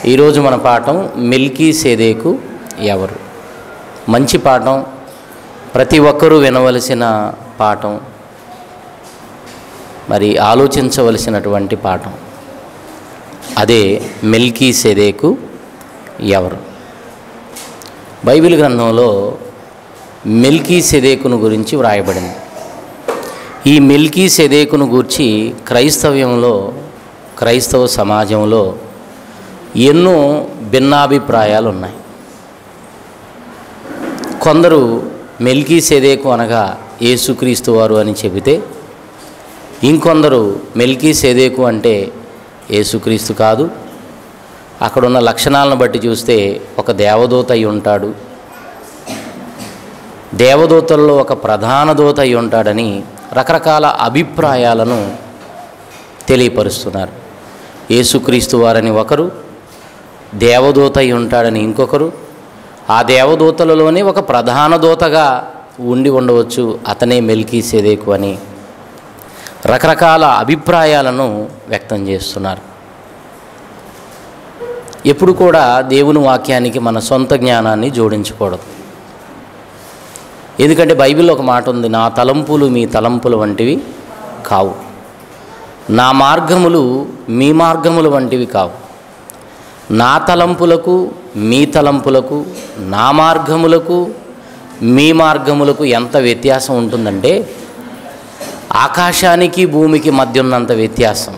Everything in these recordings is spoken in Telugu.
ఈరోజు మన పాఠం మిల్కీ సేదేకు ఎవరు మంచి పాఠం ప్రతి ఒక్కరూ వినవలసిన పాఠం మరి ఆలోచించవలసినటువంటి పాఠం అదే మిల్కీ సెదేకు ఎవరు బైబిల్ గ్రంథంలో మిల్కీ సెదేకును గురించి వ్రాయబడింది ఈ మిల్కీ సెదేకును గూర్చి క్రైస్తవ్యంలో క్రైస్తవ సమాజంలో ఎన్నో భిన్నాభిప్రాయాలు ఉన్నాయి కొందరు మెల్కీ సెదేకు అనగా యేసుక్రీస్తు వారు అని చెబితే ఇంకొందరు మెల్కీ సెదేకు అంటే యేసుక్రీస్తు కాదు అక్కడున్న లక్షణాలను బట్టి చూస్తే ఒక దేవదూత అయి ఉంటాడు దేవదూతల్లో ఒక ప్రధాన దూత అయి ఉంటాడని రకరకాల అభిప్రాయాలను తెలియపరుస్తున్నారు యేసుక్రీస్తు వారని ఒకరు దేవదూత అయి ఉంటాడని ఇంకొకరు ఆ దేవదూతలలోనే ఒక ప్రధాన దూతగా ఉండి ఉండవచ్చు అతనే మెల్కీ సెదేకు అని రకరకాల అభిప్రాయాలను వ్యక్తం చేస్తున్నారు ఎప్పుడు కూడా దేవుని వాక్యానికి మన సొంత జ్ఞానాన్ని జోడించకూడదు ఎందుకంటే బైబిల్లో ఒక మాట ఉంది నా తలంపులు మీ తలంపుల వంటివి కావు నా మార్గములు మీ మార్గముల వంటివి కావు నా తలంపులకు మీ తలంపులకు నా మార్గములకు మీ మార్గములకు ఎంత వ్యత్యాసం ఉంటుందంటే ఆకాశానికి భూమికి మధ్య ఉన్నంత వ్యత్యాసం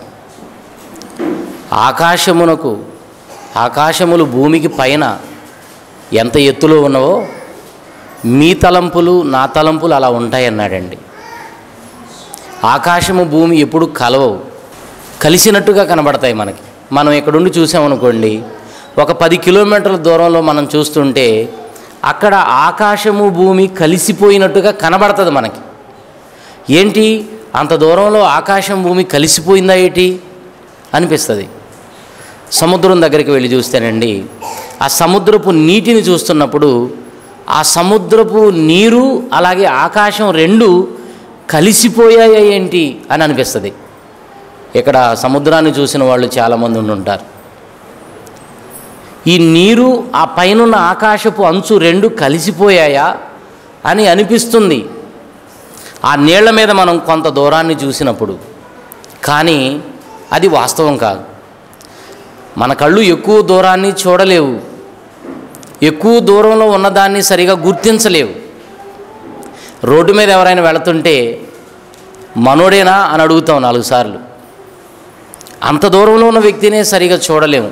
ఆకాశమునకు ఆకాశములు భూమికి పైన ఎంత ఎత్తులో ఉన్నవో మీ తలంపులు నా తలంపులు అలా ఉంటాయన్నాడండి ఆకాశము భూమి ఎప్పుడు కలవవు కలిసినట్టుగా కనబడతాయి మనకి మనం ఇక్కడుండి చూసామనుకోండి ఒక పది కిలోమీటర్ల దూరంలో మనం చూస్తుంటే అక్కడ ఆకాశము భూమి కలిసిపోయినట్టుగా కనబడుతుంది మనకి ఏంటి అంత దూరంలో ఆకాశం భూమి కలిసిపోయిందా ఏంటి అనిపిస్తుంది సముద్రం దగ్గరికి వెళ్ళి చూస్తేనండి ఆ సముద్రపు నీటిని చూస్తున్నప్పుడు ఆ సముద్రపు నీరు అలాగే ఆకాశం రెండు కలిసిపోయాయి ఏంటి అని అనిపిస్తుంది ఇక్కడ సముద్రాన్ని చూసిన వాళ్ళు చాలామంది ఉండి ఉంటారు ఈ నీరు ఆ పైనున్న ఆకాశపు అంచు రెండు కలిసిపోయాయా అని అనిపిస్తుంది ఆ నీళ్ల మీద మనం కొంత దూరాన్ని చూసినప్పుడు కానీ అది వాస్తవం కాదు మన కళ్ళు ఎక్కువ దూరాన్ని చూడలేవు ఎక్కువ దూరంలో ఉన్నదాన్ని సరిగా గుర్తించలేవు రోడ్డు మీద ఎవరైనా వెళుతుంటే మనోడేనా అని అడుగుతాం నాలుగు సార్లు అంత దూరంలో ఉన్న వ్యక్తినే సరిగా చూడలేము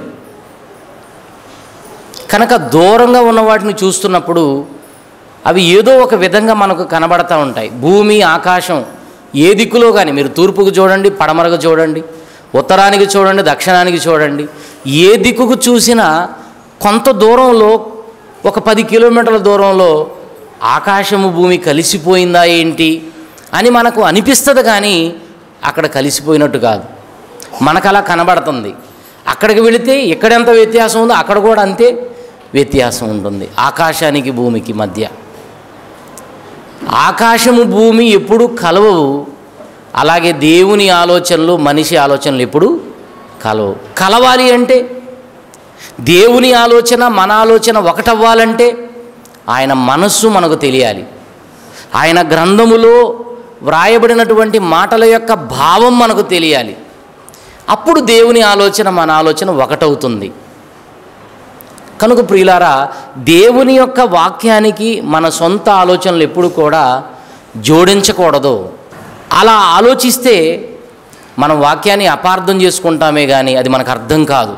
కనుక దూరంగా ఉన్న వాటిని చూస్తున్నప్పుడు అవి ఏదో ఒక విధంగా మనకు కనబడతా ఉంటాయి భూమి ఆకాశం ఏ దిక్కులో కానీ మీరు తూర్పుకు చూడండి పడమరకు చూడండి ఉత్తరానికి చూడండి దక్షిణానికి చూడండి ఏ దిక్కుకు చూసినా కొంత దూరంలో ఒక పది కిలోమీటర్ల దూరంలో ఆకాశము భూమి కలిసిపోయిందా ఏంటి అని మనకు అనిపిస్తుంది కానీ అక్కడ కలిసిపోయినట్టు కాదు మనకు అలా కనబడుతుంది అక్కడికి వెళితే ఎక్కడెంత వ్యత్యాసం ఉందో అక్కడ కూడా అంతే వ్యత్యాసం ఉంటుంది ఆకాశానికి భూమికి మధ్య ఆకాశము భూమి ఎప్పుడు కలవవు అలాగే దేవుని ఆలోచనలు మనిషి ఆలోచనలు ఎప్పుడు కలవవు కలవాలి అంటే దేవుని ఆలోచన మన ఆలోచన ఒకటవ్వాలంటే ఆయన మనస్సు మనకు తెలియాలి ఆయన గ్రంథములో వ్రాయబడినటువంటి మాటల యొక్క భావం మనకు తెలియాలి అప్పుడు దేవుని ఆలోచన మన ఆలోచన ఒకటవుతుంది కనుక ప్రియులారా దేవుని యొక్క వాక్యానికి మన సొంత ఆలోచనలు ఎప్పుడు కూడా జోడించకూడదు అలా ఆలోచిస్తే మనం వాక్యాన్ని అపార్థం చేసుకుంటామే కానీ అది మనకు అర్థం కాదు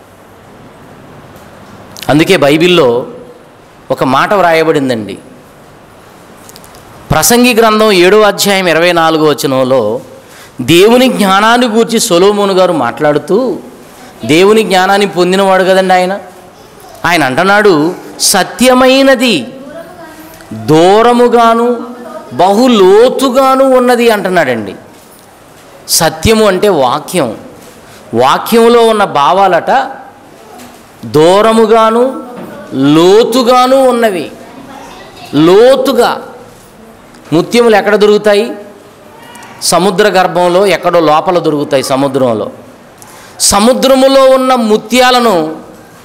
అందుకే బైబిల్లో ఒక మాట వ్రాయబడిందండి ప్రసంగి గ్రంథం ఏడో అధ్యాయం ఇరవై నాలుగో వచనంలో దేవుని జ్ఞానాన్ని గూర్చి సొలోమోను గారు మాట్లాడుతూ దేవుని జ్ఞానాన్ని పొందినవాడు కదండి ఆయన ఆయన అంటున్నాడు సత్యమైనది దూరముగాను బహులోతుగాను ఉన్నది అంటున్నాడండి సత్యము అంటే వాక్యం వాక్యంలో ఉన్న భావాలట దూరముగాను లోతుగాను ఉన్నవి లోతుగా ముత్యములు ఎక్కడ దొరుకుతాయి సముద్ర గర్భంలో ఎక్కడో లోపల దొరుకుతాయి సముద్రంలో సముద్రములో ఉన్న ముత్యాలను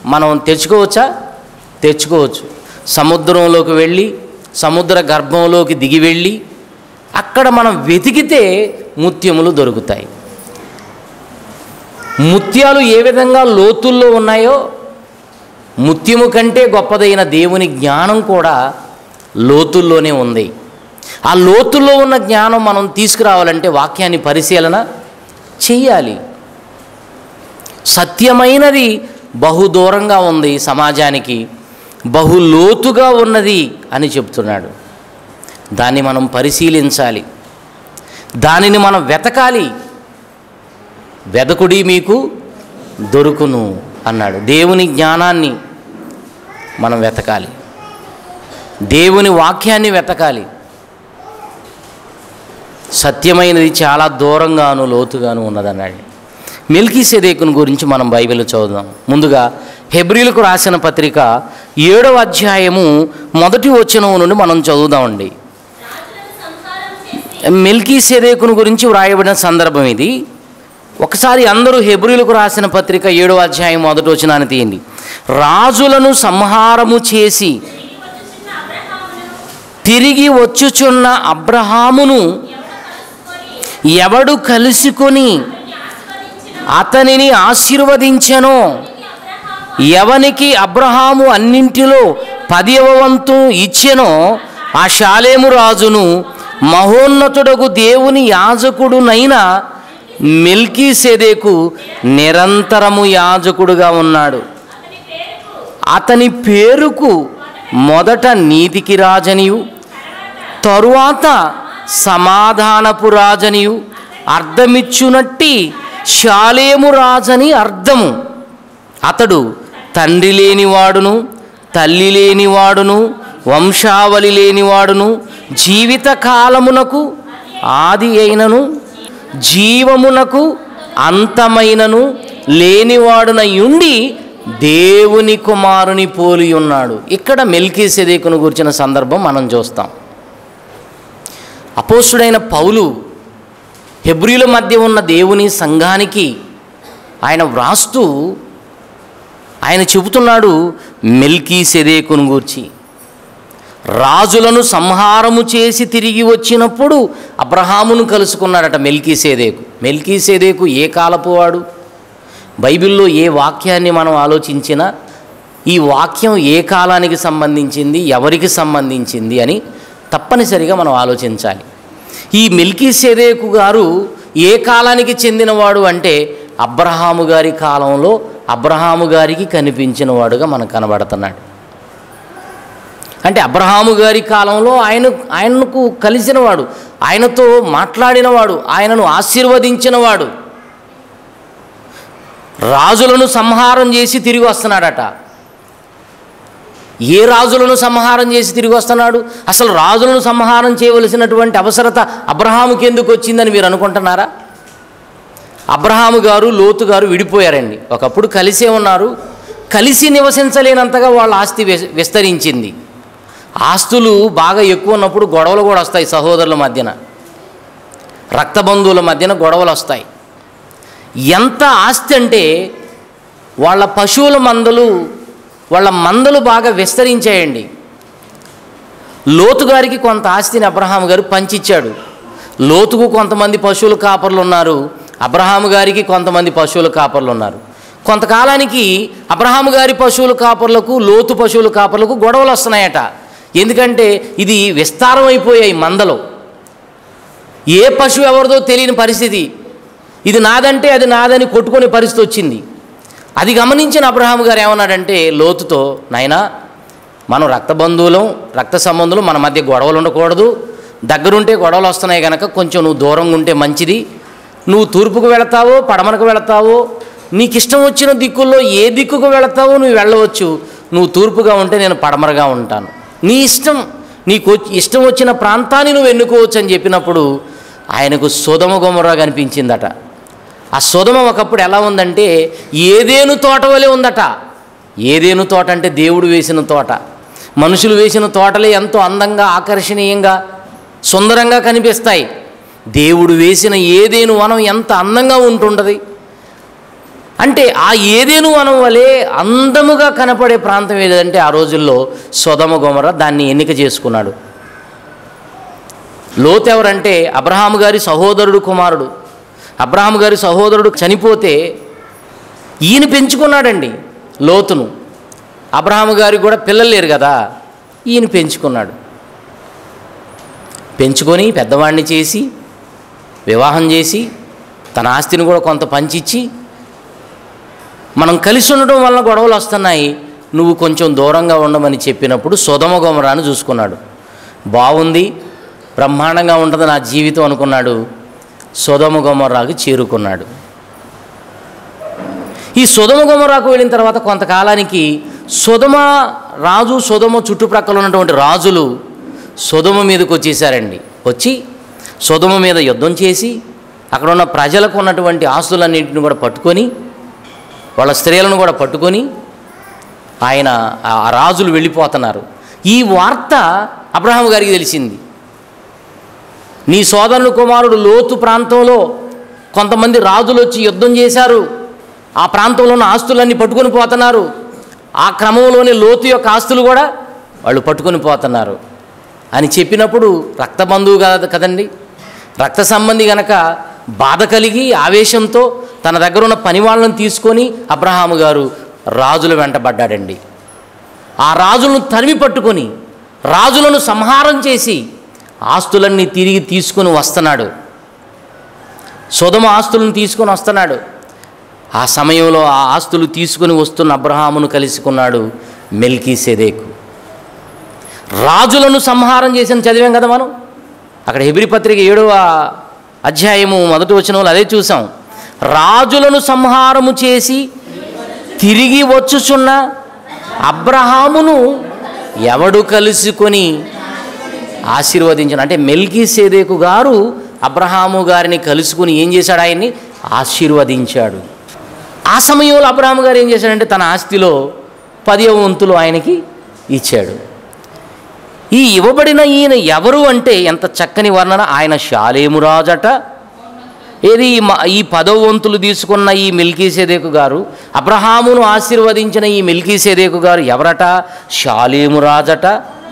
మనం తెచ్చుకోవచ్చా తెచ్చుకోవచ్చు సముద్రంలోకి వెళ్ళి సముద్ర గర్భంలోకి దిగి వెళ్ళి అక్కడ మనం వెతికితే ముత్యములు దొరుకుతాయి ముత్యాలు ఏ విధంగా లోతుల్లో ఉన్నాయో ముత్యము కంటే గొప్పదైన దేవుని జ్ఞానం కూడా లోతుల్లోనే ఉంది ఆ లోతుల్లో ఉన్న జ్ఞానం మనం తీసుకురావాలంటే వాక్యాన్ని పరిశీలన చెయ్యాలి సత్యమైనది బహు దూరంగా ఉంది సమాజానికి బహు లోతుగా ఉన్నది అని చెప్తున్నాడు దాన్ని మనం పరిశీలించాలి దానిని మనం వెతకాలి వెదకుడి మీకు దొరుకును అన్నాడు దేవుని జ్ఞానాన్ని మనం వెతకాలి దేవుని వాక్యాన్ని వెతకాలి సత్యమైనది చాలా దూరంగాను లోతుగాను ఉన్నదన్నాడు మిల్కీ సెదేకుని గురించి మనం బైబిల్ చదువుదాం ముందుగా హెబ్రిలకు రాసిన పత్రిక ఏడవ అధ్యాయము మొదటి వచనం నుండి మనం చదువుదామండి మిల్కీ సెదేకుని గురించి వ్రాయబడిన సందర్భం ఇది ఒకసారి అందరూ హెబ్రిలకు రాసిన పత్రిక ఏడవ అధ్యాయం మొదటి వచనాన్ని తీయండి రాజులను సంహారము చేసి తిరిగి వచ్చుచున్న అబ్రహామును ఎవడు కలుసుకొని అతనిని ఆశీర్వదించెనో ఎవనికి అబ్రహాము అన్నింటిలో పదివ వంతు ఇచ్చెనో ఆ శాలేము రాజును మహోన్నతుడగు దేవుని యాజకుడునైన మిల్కీ సెదేకు నిరంతరము యాజకుడుగా ఉన్నాడు అతని పేరుకు మొదట నీతికి రాజనియు తరువాత సమాధానపు రాజనియు అర్థమిచ్చునట్టి శాలేము రాజని అర్థము అతడు తండ్రి లేనివాడును తల్లి లేనివాడును వంశావళి లేనివాడును జీవిత కాలమునకు ఆది అయినను జీవమునకు అంతమైనను లేనివాడునయుండి దేవుని కుమారుని పోలి ఉన్నాడు ఇక్కడ మెల్కీ సెదేకును గురించిన సందర్భం మనం చూస్తాం అపోసుడైన పౌలు హెబ్రిల మధ్య ఉన్న దేవుని సంఘానికి ఆయన వ్రాస్తూ ఆయన చెబుతున్నాడు మెల్కీ సెదేకును గూర్చి రాజులను సంహారము చేసి తిరిగి వచ్చినప్పుడు అబ్రహామును కలుసుకున్నాడట మెల్కీ సేదేకు మెల్కీ సేదేకు ఏ కాలపు వాడు బైబిల్లో ఏ వాక్యాన్ని మనం ఆలోచించినా ఈ వాక్యం ఏ కాలానికి సంబంధించింది ఎవరికి సంబంధించింది అని తప్పనిసరిగా మనం ఆలోచించాలి ఈ మిల్కీ సేదేకు గారు ఏ కాలానికి చెందినవాడు అంటే అబ్రహాము గారి కాలంలో అబ్రహాము గారికి కనిపించిన వాడుగా మనకు కనబడుతున్నాడు అంటే అబ్రహాము గారి కాలంలో ఆయన ఆయనకు కలిసినవాడు ఆయనతో మాట్లాడినవాడు ఆయనను ఆశీర్వదించినవాడు రాజులను సంహారం చేసి తిరిగి వస్తున్నాడట ఏ రాజులను సంహారం చేసి తిరిగి వస్తున్నాడు అసలు రాజులను సంహారం చేయవలసినటువంటి అవసరత అబ్రహాముకి ఎందుకు వచ్చిందని మీరు అనుకుంటున్నారా అబ్రహాము గారు లోతు గారు విడిపోయారండి ఒకప్పుడు కలిసే ఉన్నారు కలిసి నివసించలేనంతగా వాళ్ళ ఆస్తి విస్- విస్తరించింది ఆస్తులు బాగా ఎక్కువ ఉన్నప్పుడు గొడవలు కూడా వస్తాయి సహోదరుల మధ్యన రక్తబంధువుల మధ్యన గొడవలు వస్తాయి ఎంత ఆస్తి అంటే వాళ్ళ పశువుల మందలు వాళ్ళ మందలు బాగా విస్తరించాయండి లోతు గారికి కొంత ఆస్తిని అబ్రహాం గారు పంచిచ్చాడు లోతుకు కొంతమంది పశువుల కాపర్లు ఉన్నారు అబ్రహాము గారికి కొంతమంది పశువుల కాపర్లు ఉన్నారు కొంతకాలానికి అబ్రహాము గారి పశువుల కాపర్లకు లోతు పశువుల కాపర్లకు గొడవలు వస్తున్నాయట ఎందుకంటే ఇది విస్తారం అయిపోయాయి మందలో ఏ పశువు ఎవరిదో తెలియని పరిస్థితి ఇది నాదంటే అది నాదని కొట్టుకునే పరిస్థితి వచ్చింది అది గమనించిన అబ్రహాం గారు ఏమన్నాడంటే లోతుతో నాయనా మనం రక్త బంధువులం రక్త సంబంధులు మన మధ్య గొడవలు ఉండకూడదు దగ్గరుంటే గొడవలు వస్తున్నాయి కనుక కొంచెం నువ్వు దూరంగా ఉంటే మంచిది నువ్వు తూర్పుకు వెళతావో పడమరకు వెళతావో నీకు ఇష్టం వచ్చిన దిక్కుల్లో ఏ దిక్కుకు వెళతావో నువ్వు వెళ్ళవచ్చు నువ్వు తూర్పుగా ఉంటే నేను పడమరగా ఉంటాను నీ ఇష్టం నీకు వచ్చి- ఇష్టం వచ్చిన ప్రాంతాన్ని నువ్వు ఎన్నుకోవచ్చు అని చెప్పినప్పుడు ఆయనకు సుధమ గుమరా కనిపించిందట ఆ సుధమ ఒకప్పుడు ఎలా ఉందంటే ఏదేను తోట వలె ఉందట ఏదేను తోట అంటే దేవుడు వేసిన తోట మనుషులు వేసిన తోటలే ఎంతో అందంగా ఆకర్షణీయంగా సుందరంగా కనిపిస్తాయి దేవుడు వేసిన ఏదేను వనం ఎంత అందంగా ఉంటుండదు అంటే ఆ ఏదేను వనం వలె అందముగా కనపడే ప్రాంతం ఏదంటే ఆ రోజుల్లో సొదమ గొమర దాన్ని ఎన్నిక చేసుకున్నాడు లోతు ఎవరంటే అబ్రహాము గారి సహోదరుడు కుమారుడు అబ్రహాము గారి సహోదరుడు చనిపోతే ఈయన పెంచుకున్నాడండి లోతును అబ్రహాము గారికి కూడా పిల్లలు లేరు కదా ఈయన పెంచుకున్నాడు పెంచుకొని పెద్దవాడిని చేసి వివాహం చేసి తన ఆస్తిని కూడా కొంత పంచిచ్చి మనం కలిసి ఉండడం వల్ల గొడవలు వస్తున్నాయి నువ్వు కొంచెం దూరంగా ఉండమని చెప్పినప్పుడు సుధమ గోమరాను చూసుకున్నాడు బాగుంది బ్రహ్మాండంగా ఉంటుంది నా జీవితం అనుకున్నాడు సుధమ గోమరాకు చేరుకున్నాడు ఈ సుధమ గోమరాకు వెళ్ళిన తర్వాత కొంతకాలానికి సుధమ రాజు సుధమ చుట్టుప్రక్కల ఉన్నటువంటి రాజులు సుధమ మీదకి వచ్చేసారండి వచ్చి సుధమ మీద యుద్ధం చేసి అక్కడ ఉన్న ప్రజలకు ఉన్నటువంటి ఆస్తులన్నింటిని కూడా పట్టుకొని వాళ్ళ స్త్రీలను కూడా పట్టుకొని ఆయన ఆ రాజులు వెళ్ళిపోతున్నారు ఈ వార్త అబ్రహాం గారికి తెలిసింది నీ సోదరుని కుమారుడు లోతు ప్రాంతంలో కొంతమంది రాజులు వచ్చి యుద్ధం చేశారు ఆ ప్రాంతంలో ఉన్న ఆస్తులన్నీ పట్టుకొని పోతున్నారు ఆ క్రమంలోనే లోతు యొక్క ఆస్తులు కూడా వాళ్ళు పట్టుకొని పోతున్నారు అని చెప్పినప్పుడు రక్త బంధువు కాదు కదండి రక్త సంబంధి గనక బాధ కలిగి ఆవేశంతో తన దగ్గర ఉన్న పని వాళ్ళని తీసుకొని అబ్రహాము గారు రాజులు వెంటబడ్డాడండి ఆ రాజులను తరిమి పట్టుకొని రాజులను సంహారం చేసి ఆస్తులన్నీ తిరిగి తీసుకొని వస్తున్నాడు సుధమ ఆస్తులను తీసుకొని వస్తున్నాడు ఆ సమయంలో ఆ ఆస్తులు తీసుకొని వస్తున్న అబ్రహామును కలుసుకున్నాడు మెల్కీ సెదేకు రాజులను సంహారం చేసిన చదివాం కదా మనం అక్కడ హెబ్రి పత్రిక ఏడవ అధ్యాయము మొదటి వచనంలో అదే చూసాం రాజులను సంహారము చేసి తిరిగి వచ్చుచున్న అబ్రహామును ఎవడు కలుసుకొని ఆశీర్వదించిన అంటే మెల్కీ సేదేకు గారు అబ్రహాము గారిని కలుసుకుని ఏం చేశాడు ఆయన్ని ఆశీర్వదించాడు ఆ సమయంలో అబ్రహాము గారు ఏం చేశాడంటే తన ఆస్తిలో పదివ వంతులు ఆయనకి ఇచ్చాడు ఈ ఇవ్వబడిన ఈయన ఎవరు అంటే ఎంత చక్కని వర్ణన ఆయన శాలేము రాజట ఏది ఈ మ- ఈ పదవ వంతులు తీసుకున్న ఈ మిల్కీసేదేకు గారు అబ్రహామును ఆశీర్వదించిన ఈ మిల్కీసేదేకు గారు ఎవరట శాలేము రాజట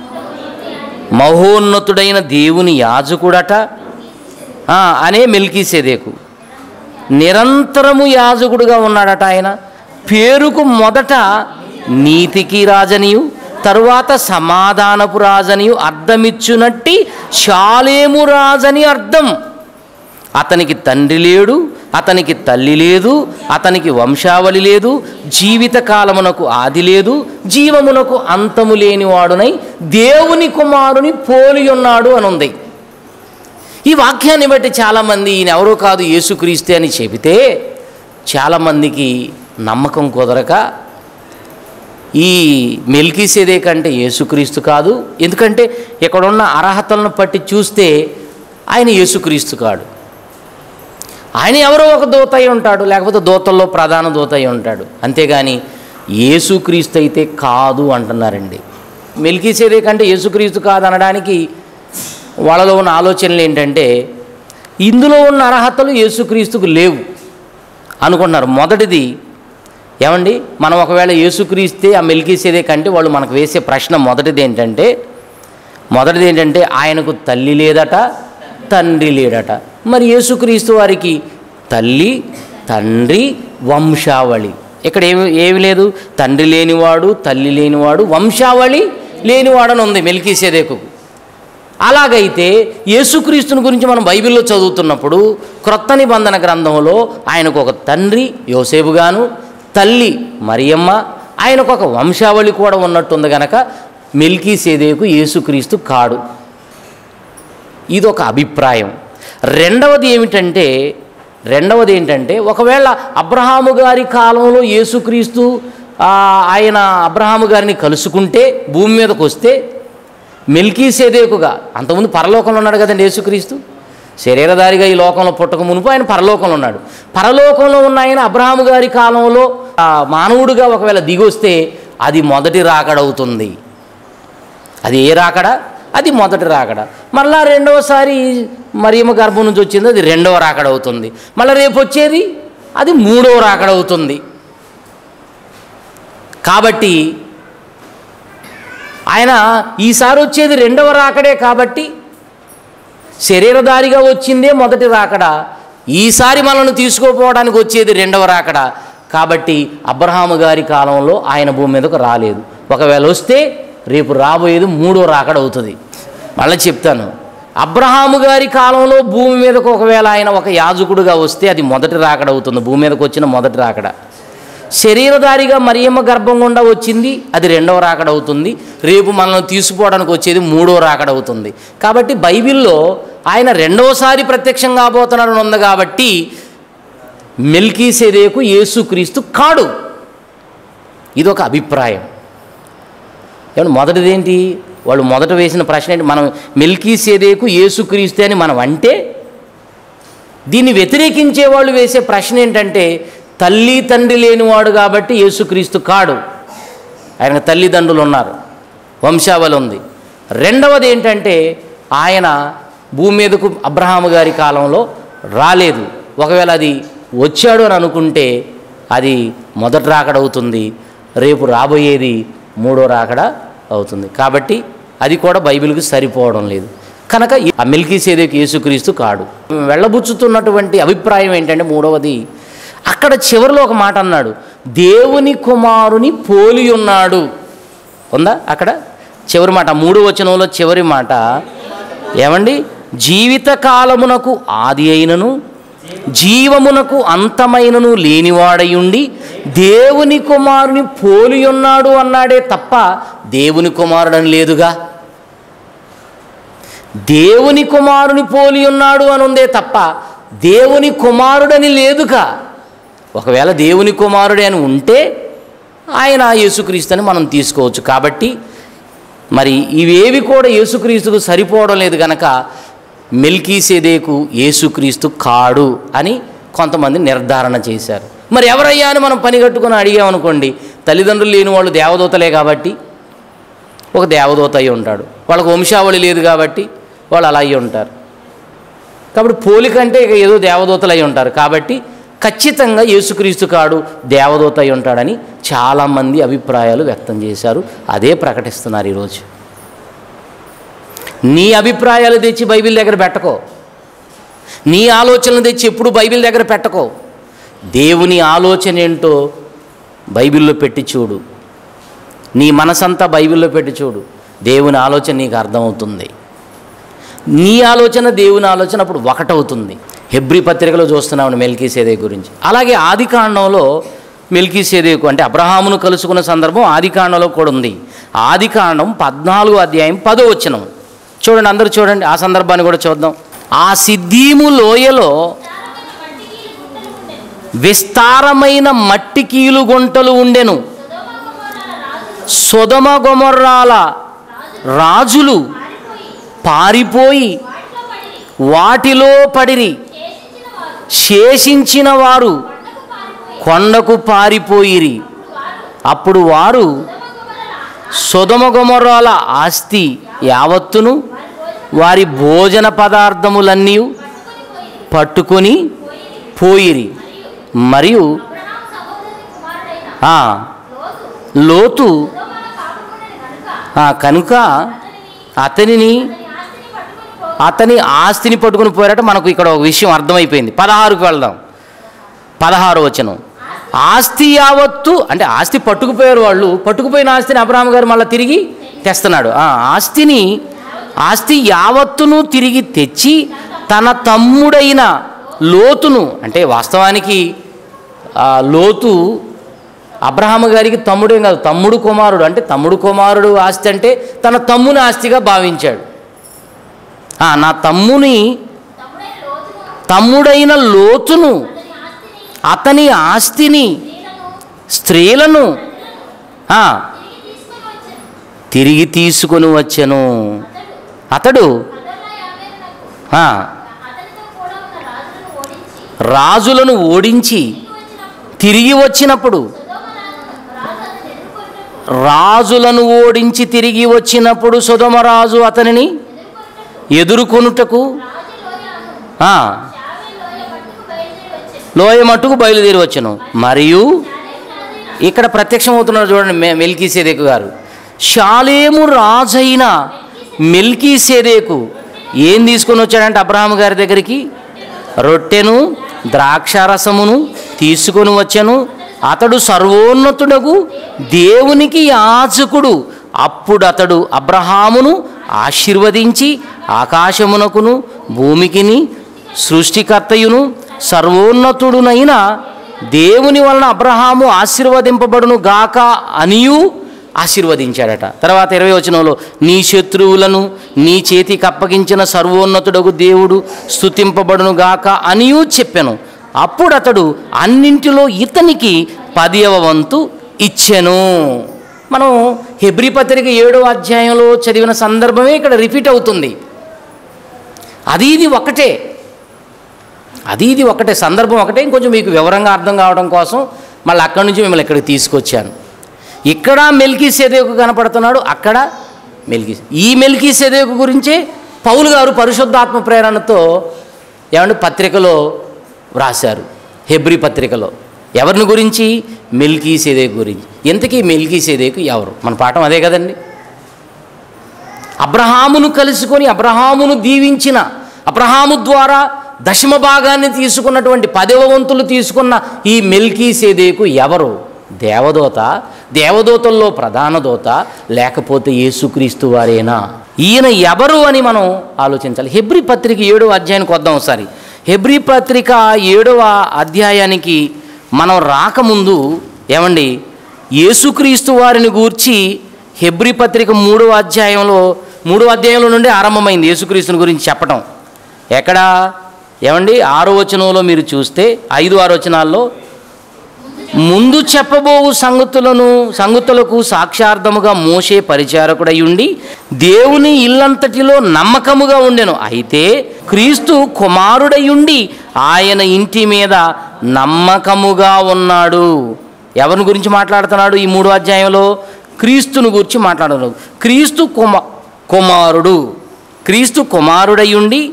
మహోన్నతుడైన దేవుని యాజకుడట ఆ, అనే మెల్కీసేదేకు నిరంతరము యాజకుడుగా ఉన్నాడట ఆయన పేరుకు మొదట నీతికి రాజనియు తరువాత సమాధానపు రాజనియు అర్థమిచ్చునట్టి శాలేము రాజని అర్థం అతనికి తండ్రి లేడు అతనికి తల్లి లేదు అతనికి వంశావళి లేదు జీవిత కాలమునకు ఆది లేదు జీవమునకు అంతము లేనివాడునై దేవుని కుమారుని పోలి ఉన్నాడు అని ఉంది ఈ వాక్యాన్ని బట్టి చాలామంది ఈయన ఎవరో కాదు యేసుక్రీస్తే అని చెబితే చాలామందికి నమ్మకం కుదరక ఈ మెల్కీసేదే కంటే యేసుక్రీస్తు కాదు ఎందుకంటే ఇక్కడున్న అర్హతలను బట్టి చూస్తే ఆయన యేసుక్రీస్తు కాడు ఆయన ఎవరో ఒక దూత అయి ఉంటాడు లేకపోతే దూతల్లో ప్రధాన దూత అయి ఉంటాడు అంతేగాని యేసుక్రీస్తు అయితే కాదు అంటున్నారండి మెల్కీసేదే కంటే యేసుక్రీస్తు కాదు అనడానికి వాళ్ళలో ఉన్న ఆలోచనలు ఏంటంటే ఇందులో ఉన్న అర్హతలు యేసుక్రీస్తుకు లేవు అనుకుంటున్నారు మొదటిది ఏమండి మనం ఒకవేళ యేసుక్రీస్తే ఆ మెలికేసేదే కంటే వాళ్ళు మనకు వేసే ప్రశ్న మొదటిది ఏంటంటే మొదటిది ఏంటంటే ఆయనకు తల్లి లేదట తండ్రి లేడట మరి యేసుక్రీస్తు వారికి తల్లి తండ్రి వంశావళి ఇక్కడ ఏమి ఏమి లేదు తండ్రి లేనివాడు తల్లి లేనివాడు వంశావళి లేనివాడని ఉంది మెలికీసేదేకు అలాగైతే యేసుక్రీస్తుని గురించి మనం బైబిల్లో చదువుతున్నప్పుడు క్రొత్త నిబంధన గ్రంథంలో ఆయనకు ఒక తండ్రి యోసేపుగాను తల్లి మరియమ్మ ఆయనకు ఒక వంశావళి కూడా ఉన్నట్టుంది గనక మెల్కీ సేదేకు యేసుక్రీస్తు కాడు ఇది ఒక అభిప్రాయం రెండవది ఏమిటంటే రెండవది ఏంటంటే ఒకవేళ అబ్రహాము గారి కాలంలో యేసుక్రీస్తు ఆ, ఆయన అబ్రహాము గారిని కలుసుకుంటే భూమి మీదకి వస్తే మెల్కీ సేదేకుగా అంతకుముందు పరలోకంలో ఉన్నాడు కదండి యేసుక్రీస్తు శరీరధారిగా ఈ లోకంలో పుట్టక మునుపు ఆయన పరలోకంలో ఉన్నాడు పరలోకంలో ఉన్న ఆయన అబ్రహాము గారి కాలంలో ఆ, మానవుడిగా ఒకవేళ దిగొస్తే అది మొదటి రాకడవుతుంది అది ఏ రాకడ అది మొదటి రాకడ మళ్ళా రెండవసారి మరియమ్మ గర్భం నుంచి వచ్చింది అది రెండవ రాకడ అవుతుంది మళ్ళీ రేపు వచ్చేది అది మూడో రాకడ అవుతుంది కాబట్టి ఆయన ఈసారి వచ్చేది రెండవ రాకడే కాబట్టి శరీరధారిగా వచ్చిందే మొదటి రాకడ ఈసారి మనల్ని తీసుకోపోవడానికి వచ్చేది రెండవ రాకడ కాబట్టి అబ్రహాము గారి కాలంలో ఆయన భూమి మీదకు రాలేదు ఒకవేళ వస్తే రేపు రాబోయేది మూడో రాకడ అవుతుంది మళ్ళీ చెప్తాను అబ్రహాము గారి కాలంలో భూమి మీదకు ఒకవేళ ఆయన ఒక యాజకుడుగా వస్తే అది మొదటి రాకడ అవుతుంది భూమి మీదకు వచ్చిన మొదటి రాకడ శరీరధారిగా మరియమ్మ గర్భం గుండా వచ్చింది అది రెండవ రాకడ అవుతుంది రేపు మనల్ని తీసుకుపోవడానికి వచ్చేది మూడో రాకడ అవుతుంది కాబట్టి బైబిల్లో ఆయన రెండవసారి ప్రత్యక్షం కాబోతున్నాడని ఉంది కాబట్టి మెల్కీ సెదేకు యేసుక్రీస్తు కాడు ఇదొక అభిప్రాయం ఏమన్నా మొదటిదేంటి వాళ్ళు మొదట వేసిన ప్రశ్న ఏంటి మనం మెల్కీ సేదేకు యేసుక్రీస్తు అని మనం అంటే దీన్ని వ్యతిరేకించే వాళ్ళు వేసే ప్రశ్న ఏంటంటే తల్లి తండ్రి లేనివాడు కాబట్టి యేసుక్రీస్తు కాడు ఆయనకు తల్లిదండ్రులు ఉన్నారు వంశావళి ఉంది రెండవది ఏంటంటే ఆయన భూమి మీదకు అబ్రహాము గారి కాలంలో రాలేదు ఒకవేళ అది వచ్చాడు అని అనుకుంటే అది మొదటి రాకడ అవుతుంది రేపు రాబోయేది మూడో రాకడ అవుతుంది కాబట్టి అది కూడా బైబిల్కి సరిపోవడం లేదు కనుక ఈ- ఆ మిల్కీ సేదేకి యేసుక్రీస్తు కాడు వెళ్ళబుచ్చుతున్నటువంటి అభిప్రాయం ఏంటంటే మూడవది అక్కడ చివరిలో ఒక మాట అన్నాడు దేవుని కుమారుని పోలి ఉన్నాడు ఉందా అక్కడ చివరి మాట మూడు వచనంలో చివరి మాట ఏమండి జీవిత కాలమునకు ఆది అయినను జీవమునకు అంతమైనను లేనివాడయుండి దేవుని కుమారుని పోలి ఉన్నాడు అన్నాడే తప్ప దేవుని కుమారుడని లేదుగా దేవుని కుమారుని పోలి ఉన్నాడు అని ఉందే తప్ప దేవుని కుమారుడని లేదుగా ఒకవేళ దేవుని కుమారుడే అని ఉంటే ఆయన యేసుక్రీస్తుని మనం తీసుకోవచ్చు కాబట్టి మరి ఇవేవి కూడా యేసుక్రీస్తుకు సరిపోవడం లేదు గనక మెల్కీసేదేకు యేసుక్రీస్తు కాడు అని కొంతమంది నిర్ధారణ చేశారు మరి ఎవరయ్యా అని మనం పని కట్టుకొని అడిగామనుకోండి తల్లిదండ్రులు లేని వాళ్ళు దేవదూతలే కాబట్టి ఒక దేవదూత అయి ఉంటాడు వాళ్ళకు వంశావళి లేదు కాబట్టి వాళ్ళు అలా అయి ఉంటారు కాబట్టి పోలికంటే ఇక ఏదో దేవదూతలు అయి ఉంటారు కాబట్టి ఖచ్చితంగా యేసుక్రీస్తు కాడు దేవదూత అయి ఉంటాడని చాలామంది అభిప్రాయాలు వ్యక్తం చేశారు అదే ప్రకటిస్తున్నారు ఈరోజు నీ అభిప్రాయాలు తెచ్చి బైబిల్ దగ్గర పెట్టకో నీ ఆలోచనలు తెచ్చి ఎప్పుడు బైబిల్ దగ్గర పెట్టకో దేవుని ఆలోచన ఏంటో బైబిల్లో పెట్టి చూడు నీ మనసంతా బైబిల్లో పెట్టి చూడు దేవుని ఆలోచన నీకు అర్థమవుతుంది నీ ఆలోచన దేవుని ఆలోచన అప్పుడు ఒకటవుతుంది హెబ్రి పత్రికలో చూస్తున్నాం మెల్కీ సేదే గురించి అలాగే ఆది కాండంలో మెల్కీ సేదేకు అంటే అబ్రహామును కలుసుకున్న సందర్భం ఆది కాండంలో కూడా ఉంది ఆది కాండం పద్నాలుగు అధ్యాయం పదో వచ్చినం చూడండి అందరూ చూడండి ఆ సందర్భాన్ని కూడా చూద్దాం ఆ సిద్ధీము లోయలో విస్తారమైన మట్టి కీలు గుంటలు ఉండెను సొదమ గొమర్రాల రాజులు పారిపోయి వాటిలో పడిరి శేషించిన వారు కొండకు పారిపోయిరి అప్పుడు వారు సొదమ గొమర్రాల ఆస్తి యావత్తును వారి భోజన పదార్థములన్నీ పట్టుకొని పోయిరి మరియు ఆ, లోతు ఆ, కనుక అతనిని అతని ఆస్తిని పట్టుకుని పోయారట మనకు ఇక్కడ ఒక విషయం అర్థమైపోయింది పదహారుకు వెళ్దాం పదహారు వచనం ఆస్తి యావత్తు అంటే ఆస్తి పట్టుకుపోయారు వాళ్ళు పట్టుకుపోయిన ఆస్తిని అబ్రాహం గారు మళ్ళీ తిరిగి తెస్తున్నాడు ఆ ఆస్తిని ఆస్తి యావత్తును తిరిగి తెచ్చి తన తమ్ముడైన లోతును అంటే వాస్తవానికి ఆ లోతు అబ్రహాము గారికి తమ్ముడేం కాదు తమ్ముడు కుమారుడు అంటే తమ్ముడు కుమారుడు ఆస్తి అంటే తన తమ్ముని ఆస్తిగా భావించాడు ఆ, నా తమ్ముని తమ్ముడైన లోతును అతని ఆస్తిని స్త్రీలను ఆ, తిరిగి తీసుకొని వచ్చెను అతడు ఆ, రాజులను ఓడించి తిరిగి వచ్చినప్పుడు రాజులను ఓడించి తిరిగి వచ్చినప్పుడు సుధమరాజు అతనిని ఎదుర్కొనుటకు ఆ, లోయ మట్టుకు బయలుదేరి వచ్చను మరియు ఇక్కడ ప్రత్యక్షమవుతున్నారు చూడండి మె మెల్కీసేదేకు గారు షాలేము రాజైన మెల్కీసేదేకు ఏం తీసుకొని వచ్చాడంటే అబ్రహాం గారి దగ్గరికి రొట్టెను ద్రాక్షారసమును తీసుకొని వచ్చాను అతడు సర్వోన్నతుడగు దేవునికి యాజకుడు అప్పుడు అతడు అబ్రహామును ఆశీర్వదించి ఆకాశమునకును భూమికిని సృష్టికర్తయును సర్వోన్నతుడునైన దేవుని వలన అబ్రహాము ఆశీర్వదింపబడును గాక అనియు ఆశీర్వదించాడట తర్వాత ఇరవై వచనంలో నీ శత్రువులను నీ చేతికి అప్పగించిన సర్వోన్నతుడగు దేవుడు స్తుతింపబడును గాక అనియు చెప్పాను అప్పుడు అతడు అన్నింటిలో ఇతనికి పదియవ వంతు ఇచ్చెను మనం హెబ్రి పత్రిక ఏడో అధ్యాయంలో చదివిన సందర్భమే ఇక్కడ రిపీట్ అవుతుంది అది ఇది ఒకటే అది ఇది ఒకటే సందర్భం ఒకటే ఇంకొంచెం మీకు వివరంగా అర్థం కావడం కోసం మళ్ళీ అక్కడి నుంచి మిమ్మల్ని ఇక్కడికి తీసుకొచ్చాను ఇక్కడ మెల్కీ సెదేకు కనపడుతున్నాడు అక్కడ మెల్కీ ఈ మెల్కీ సెదేకు గురించే పౌలు గారు పరిశుద్ధాత్మ ప్రేరణతో ఏమంటే పత్రికలో వ్రాశారు హెబ్రి పత్రికలో ఎవరిని గురించి మెల్కీ సెదేకు గురించి ఎంతకీ మెల్కీ సెదేకు ఎవరు మన పాఠం అదే కదండి అబ్రహామును కలుసుకొని అబ్రహామును దీవించిన అబ్రహాము ద్వారా దశమ భాగాన్ని తీసుకున్నటువంటి పదవ వంతులు తీసుకున్న ఈ మెల్కీ సేదేకు ఎవరు దేవదూత దేవదూతల్లో ప్రధాన దూత లేకపోతే యేసుక్రీస్తు వారేనా ఈయన ఎవరు అని మనం ఆలోచించాలి హెబ్రి పత్రిక ఏడవ అధ్యాయానికి వద్దాం ఒకసారి హెబ్రి పత్రిక ఏడవ అధ్యాయానికి మనం రాకముందు ఏమండి యేసుక్రీస్తు వారిని గూర్చి హెబ్రి పత్రిక మూడవ అధ్యాయంలో మూడవ అధ్యాయంలో నుండి ఆరంభమైంది యేసుక్రీస్తుని గురించి చెప్పటం ఎక్కడ ఏమండి ఆరో వచనంలో మీరు చూస్తే ఐదు ఆరు వచనాల్లో ముందు చెప్పబోవు సంగతులను సంగతులకు సాక్షార్థముగా మోసే పరిచారకుడై ఉండి దేవుని ఇల్లంతటిలో నమ్మకముగా ఉండెను అయితే క్రీస్తు కుమారుడై ఉండి ఆయన ఇంటి మీద నమ్మకముగా ఉన్నాడు ఎవరిని గురించి మాట్లాడుతున్నాడు ఈ మూడో అధ్యాయంలో క్రీస్తుని గురించి మాట్లాడుతున్నాడు క్రీస్తు కుమ కుమారుడు క్రీస్తు కుమారుడై ఉండి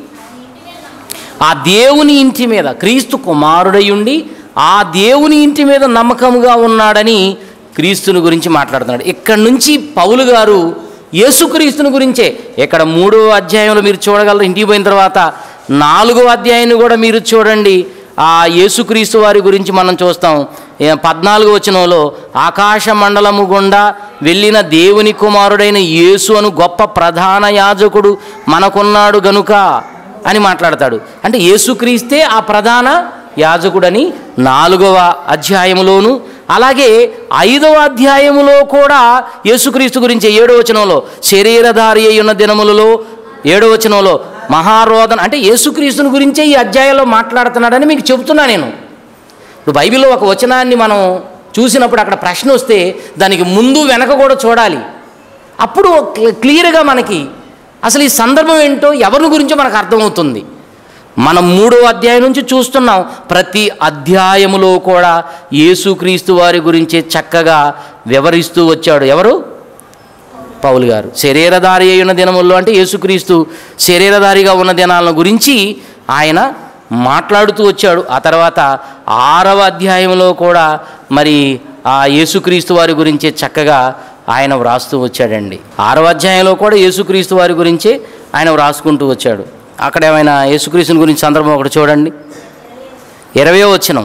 ఆ దేవుని ఇంటి మీద క్రీస్తు కుమారుడై ఉండి ఆ దేవుని ఇంటి మీద నమ్మకముగా ఉన్నాడని క్రీస్తుని గురించి మాట్లాడుతున్నాడు ఇక్కడ నుంచి పౌలు గారు యేసుక్రీస్తుని గురించే ఇక్కడ మూడో అధ్యాయంలో మీరు చూడగలరు ఇంటికి పోయిన తర్వాత నాలుగో అధ్యాయాన్ని కూడా మీరు చూడండి ఆ యేసుక్రీస్తు వారి గురించి మనం చూస్తాం ఏ, పద్నాలుగో వచనంలో ఆకాశ మండలము గుండా వెళ్ళిన దేవుని కుమారుడైన యేసు అను గొప్ప ప్రధాన యాజకుడు మనకున్నాడు గనుక అని మాట్లాడతాడు అంటే యేసుక్రీస్తే ఆ ప్రధాన యాజకుడని నాలుగవ అధ్యాయములోను అలాగే ఐదవ అధ్యాయములో కూడా యేసుక్రీస్తు గురించి ఏడవ వచనంలో శరీరధారి అయి ఉన్న దినములలో ఏడవ వచనంలో మహారోధన అంటే యేసుక్రీస్తుని గురించే ఈ అధ్యాయంలో మాట్లాడుతున్నాడని మీకు చెబుతున్నా నేను ఇప్పుడు బైబిల్లో ఒక వచనాన్ని మనం చూసినప్పుడు అక్కడ ప్రశ్న వస్తే దానికి ముందు వెనక కూడా చూడాలి అప్పుడు క్లి- క్లియర్గా మనకి అసలు ఈ సందర్భం ఏంటో ఎవరి గురించో మనకు అర్థమవుతుంది మనం మూడో అధ్యాయం నుంచి చూస్తున్నాం ప్రతి అధ్యాయములో కూడా యేసుక్రీస్తు వారి గురించే చక్కగా వివరిస్తూ వచ్చాడు ఎవరు పౌలు గారు శరీరధారి అయి ఉన్న దినముల్లో అంటే యేసుక్రీస్తు శరీరధారిగా ఉన్న దినాలను గురించి ఆయన మాట్లాడుతూ వచ్చాడు ఆ తర్వాత ఆరవ అధ్యాయంలో కూడా మరి ఆ యేసుక్రీస్తు వారి గురించే చక్కగా ఆయన వ్రాస్తూ వచ్చాడండి ఆరవ అధ్యాయంలో కూడా యేసుక్రీస్తు వారి గురించే ఆయన వ్రాసుకుంటూ వచ్చాడు అక్కడ ఏమైనా యేసుక్రీస్తుని గురించి సందర్భం ఒకటి చూడండి ఇరవయో వచ్చినం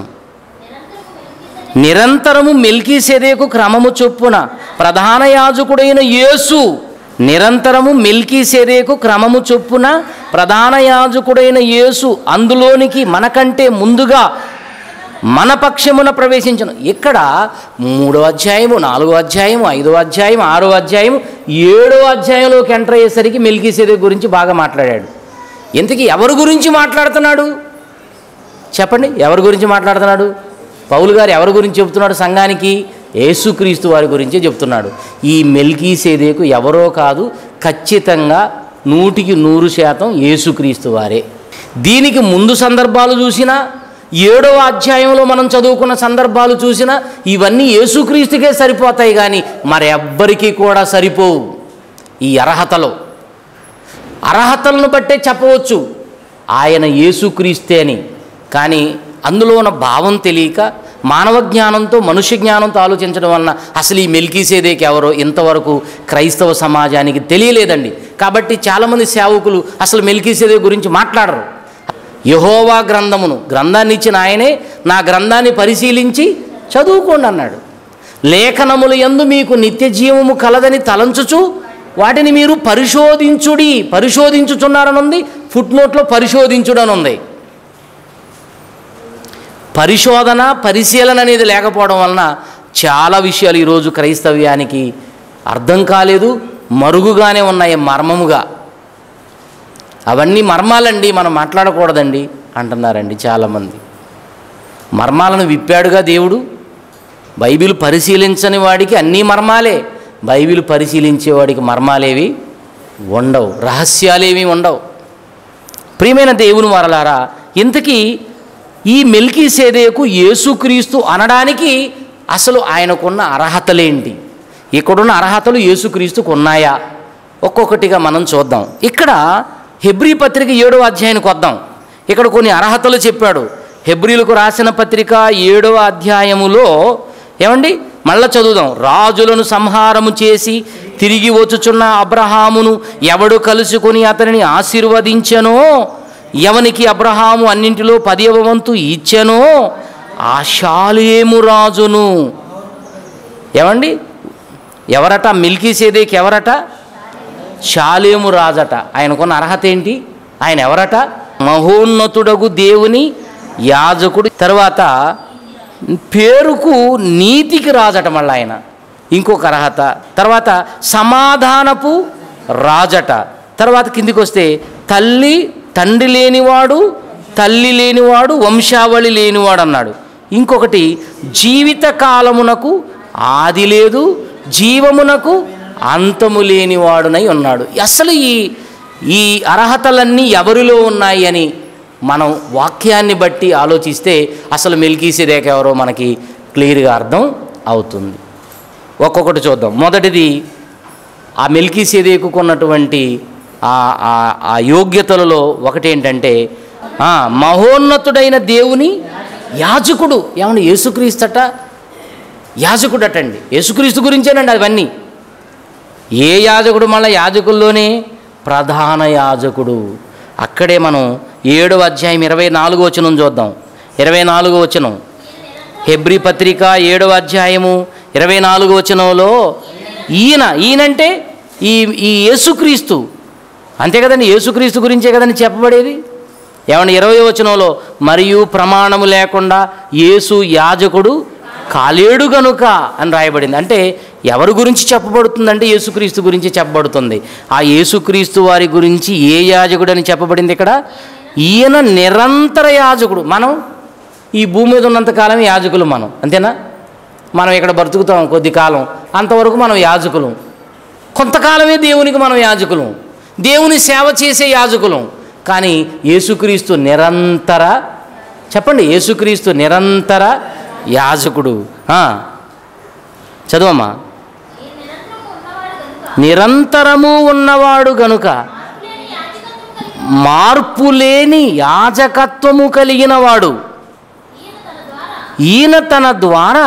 నిరంతరము మెల్కీ సెదేకు క్రమము చొప్పున ప్రధాన యాజకుడైన యేసు నిరంతరము మెల్కీ సెదేకు క్రమము చొప్పున ప్రధాన యాజకుడైన యేసు అందులోనికి మనకంటే ముందుగా మన పక్షమున ప్రవేశించను ఇక్కడ మూడో అధ్యాయము నాలుగో అధ్యాయము ఐదో అధ్యాయం ఆరో అధ్యాయం ఏడో అధ్యాయంలోకి ఎంటర్ అయ్యేసరికి మెల్కీ గురించి బాగా మాట్లాడాడు ఇంతకీ ఎవరి గురించి మాట్లాడుతున్నాడు చెప్పండి ఎవరి గురించి మాట్లాడుతున్నాడు పౌలు గారు ఎవరి గురించి చెబుతున్నాడు సంఘానికి యేసుక్రీస్తు వారి గురించే చెప్తున్నాడు ఈ మెల్కీ సేదేకు ఎవరో కాదు ఖచ్చితంగా నూటికి నూరు శాతం యేసుక్రీస్తు వారే దీనికి ముందు సందర్భాలు చూసినా ఏడవ అధ్యాయంలో మనం చదువుకున్న సందర్భాలు చూసినా ఇవన్నీ యేసుక్రీస్తుకే సరిపోతాయి కానీ మరెవ్వరికీ కూడా సరిపోవు ఈ అర్హతలో అర్హతలను బట్టే చెప్పవచ్చు ఆయన యేసుక్రీస్తే అని కానీ అందులో ఉన్న భావం తెలియక మానవ జ్ఞానంతో మనుష్య జ్ఞానంతో ఆలోచించడం వలన అసలు ఈ మెల్కీసేదేకి ఎవరో ఇంతవరకు క్రైస్తవ సమాజానికి తెలియలేదండి కాబట్టి చాలామంది సేవకులు అసలు మెల్కీసేదే గురించి మాట్లాడరు యహోవా గ్రంథమును గ్రంథాన్ని ఇచ్చిన ఆయనే నా గ్రంథాన్ని పరిశీలించి చదువుకోండి అన్నాడు లేఖనముల యందు మీకు నిత్య జీవము కలదని తలంచుచు వాటిని మీరు పరిశోధించుడి పరిశోధించుచున్నారని ఉంది ఫుట్ నోట్లో పరిశోధించుడని ఉంది పరిశోధన పరిశీలన అనేది లేకపోవడం వలన చాలా విషయాలు ఈరోజు క్రైస్తవ్యానికి అర్థం కాలేదు మరుగుగానే ఉన్నాయి మర్మముగా అవన్నీ మర్మాలండి మనం మాట్లాడకూడదండి అంటున్నారండి చాలామంది మర్మాలను విప్పాడుగా దేవుడు బైబిల్ పరిశీలించని వాడికి అన్నీ మర్మాలే బైబిల్ పరిశీలించేవాడికి మర్మాలేవి ఉండవు రహస్యాలేవి ఉండవు ప్రియమైన దేవుని వరలారా ఇంతకీ ఈ మెల్కీ సేదేకు యేసుక్రీస్తు అనడానికి అసలు ఆయనకున్న అర్హతలేంటి ఇక్కడున్న అర్హతలు యేసుక్రీస్తుకు ఉన్నాయా ఒక్కొక్కటిగా మనం చూద్దాం ఇక్కడ హెబ్రీ పత్రిక ఏడవ అధ్యాయానికి వద్దాం ఇక్కడ కొన్ని అర్హతలు చెప్పాడు హెబ్రిలకు రాసిన పత్రిక ఏడవ అధ్యాయములో ఏమండి మళ్ళా చదువుదాం రాజులను సంహారము చేసి తిరిగి వచ్చుచున్న అబ్రహామును ఎవడు కలుసుకొని అతనిని ఆశీర్వదించెనో ఎవనికి అబ్రహాము అన్నింటిలో పదివ వంతు ఇచ్చెనో ఆ శాలేము రాజును ఏమండి ఎవరట మిల్కీ సేదేకి ఎవరట శాలేము రాజట ఆయనకున్న అర్హత ఏంటి ఆయన ఎవరట మహోన్నతుడగు దేవుని యాజకుడు తర్వాత పేరుకు నీతికి రాజట మళ్ళీ ఆయన ఇంకొక అర్హత తర్వాత సమాధానపు రాజట తర్వాత కిందికి వస్తే తల్లి తండ్రి లేనివాడు తల్లి లేనివాడు వంశావళి లేనివాడు అన్నాడు ఇంకొకటి జీవిత కాలమునకు ఆది లేదు జీవమునకు అంతము లేనివాడునై ఉన్నాడు అసలు ఈ ఈ అర్హతలన్నీ ఎవరిలో ఉన్నాయి అని మనం వాక్యాన్ని బట్టి ఆలోచిస్తే అసలు మెల్కీసిరేఖ ఎవరో మనకి క్లియర్గా అర్థం అవుతుంది ఒక్కొక్కటి చూద్దాం మొదటిది ఆ మెల్కీ సేదేకున్నటువంటి ఆ ఆ- ఆ యోగ్యతలలో ఒకటి ఏంటంటే ఆ, మహోన్నతుడైన దేవుని యాజకుడు ఏమన్నా యేసుక్రీస్తట యాజకుడటండి యేసుక్రీస్తు గురించేనండి అవన్నీ ఏ యాజకుడు మళ్ళీ యాజకుల్లోనే ప్రధాన యాజకుడు అక్కడే మనం ఏడవ అధ్యాయం ఇరవై నాలుగో వచనం చూద్దాం ఇరవై నాలుగో వచనం హెబ్రి పత్రిక ఏడవ అధ్యాయము ఇరవై నాలుగో వచనంలో ఈయన ఈయనంటే ఈ ఈ యేసుక్రీస్తు అంతే కదండి యేసుక్రీస్తు గురించే కదండి చెప్పబడేది ఏమన్నా ఇరవై వచనంలో మరియు ప్రమాణము లేకుండా యేసు యాజకుడు కాలేడు గనుక అని రాయబడింది అంటే ఎవరి గురించి చెప్పబడుతుందంటే యేసుక్రీస్తు గురించి చెప్పబడుతుంది ఆ యేసుక్రీస్తు వారి గురించి ఏ యాజకుడు అని చెప్పబడింది ఇక్కడ ఈయన నిరంతర యాజకుడు మనం ఈ భూమి మీద ఉన్నంత కాలం యాజకులు మనం అంతేనా మనం ఇక్కడ బ్రతుకుతాం కొద్ది కాలం అంతవరకు మనం యాజకులం కొంతకాలమే దేవునికి మనం యాజకులం దేవుని సేవ చేసే యాజకులం కానీ యేసుక్రీస్తు నిరంతర చెప్పండి యేసుక్రీస్తు నిరంతర యాజకుడు ఆ. చదువమ్మా నిరంతరము ఉన్నవాడు గనుక మార్పు లేని యాజకత్వము కలిగిన వాడు ఈయన తన ద్వారా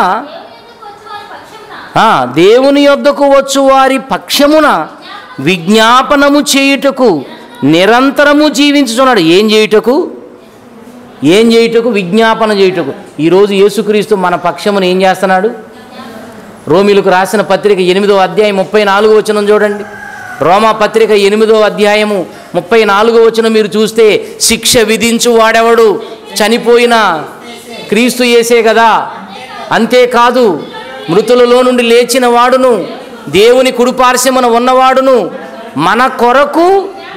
ఆ, దేవుని యొద్దకు వచ్చు వారి పక్షమున విజ్ఞాపనము చేయుటకు నిరంతరము జీవించుచున్నాడు ఏం చేయుటకు ఏం చేయుటకు విజ్ఞాపన చేయుటకు ఈరోజు యేసుక్రీస్తు మన పక్షమును ఏం చేస్తున్నాడు రోమిలకు రాసిన పత్రిక ఎనిమిదో అధ్యాయం ముప్పై నాలుగో వచనం చూడండి రోమా పత్రిక ఎనిమిదో అధ్యాయము ముప్పై నాలుగో వచనం మీరు చూస్తే శిక్ష విధించు వాడెవడు చనిపోయిన క్రీస్తు యేసే కదా అంతేకాదు మృతులలో నుండి లేచిన వాడును దేవుని కుడిపార్శ్వమున ఉన్నవాడును మన కొరకు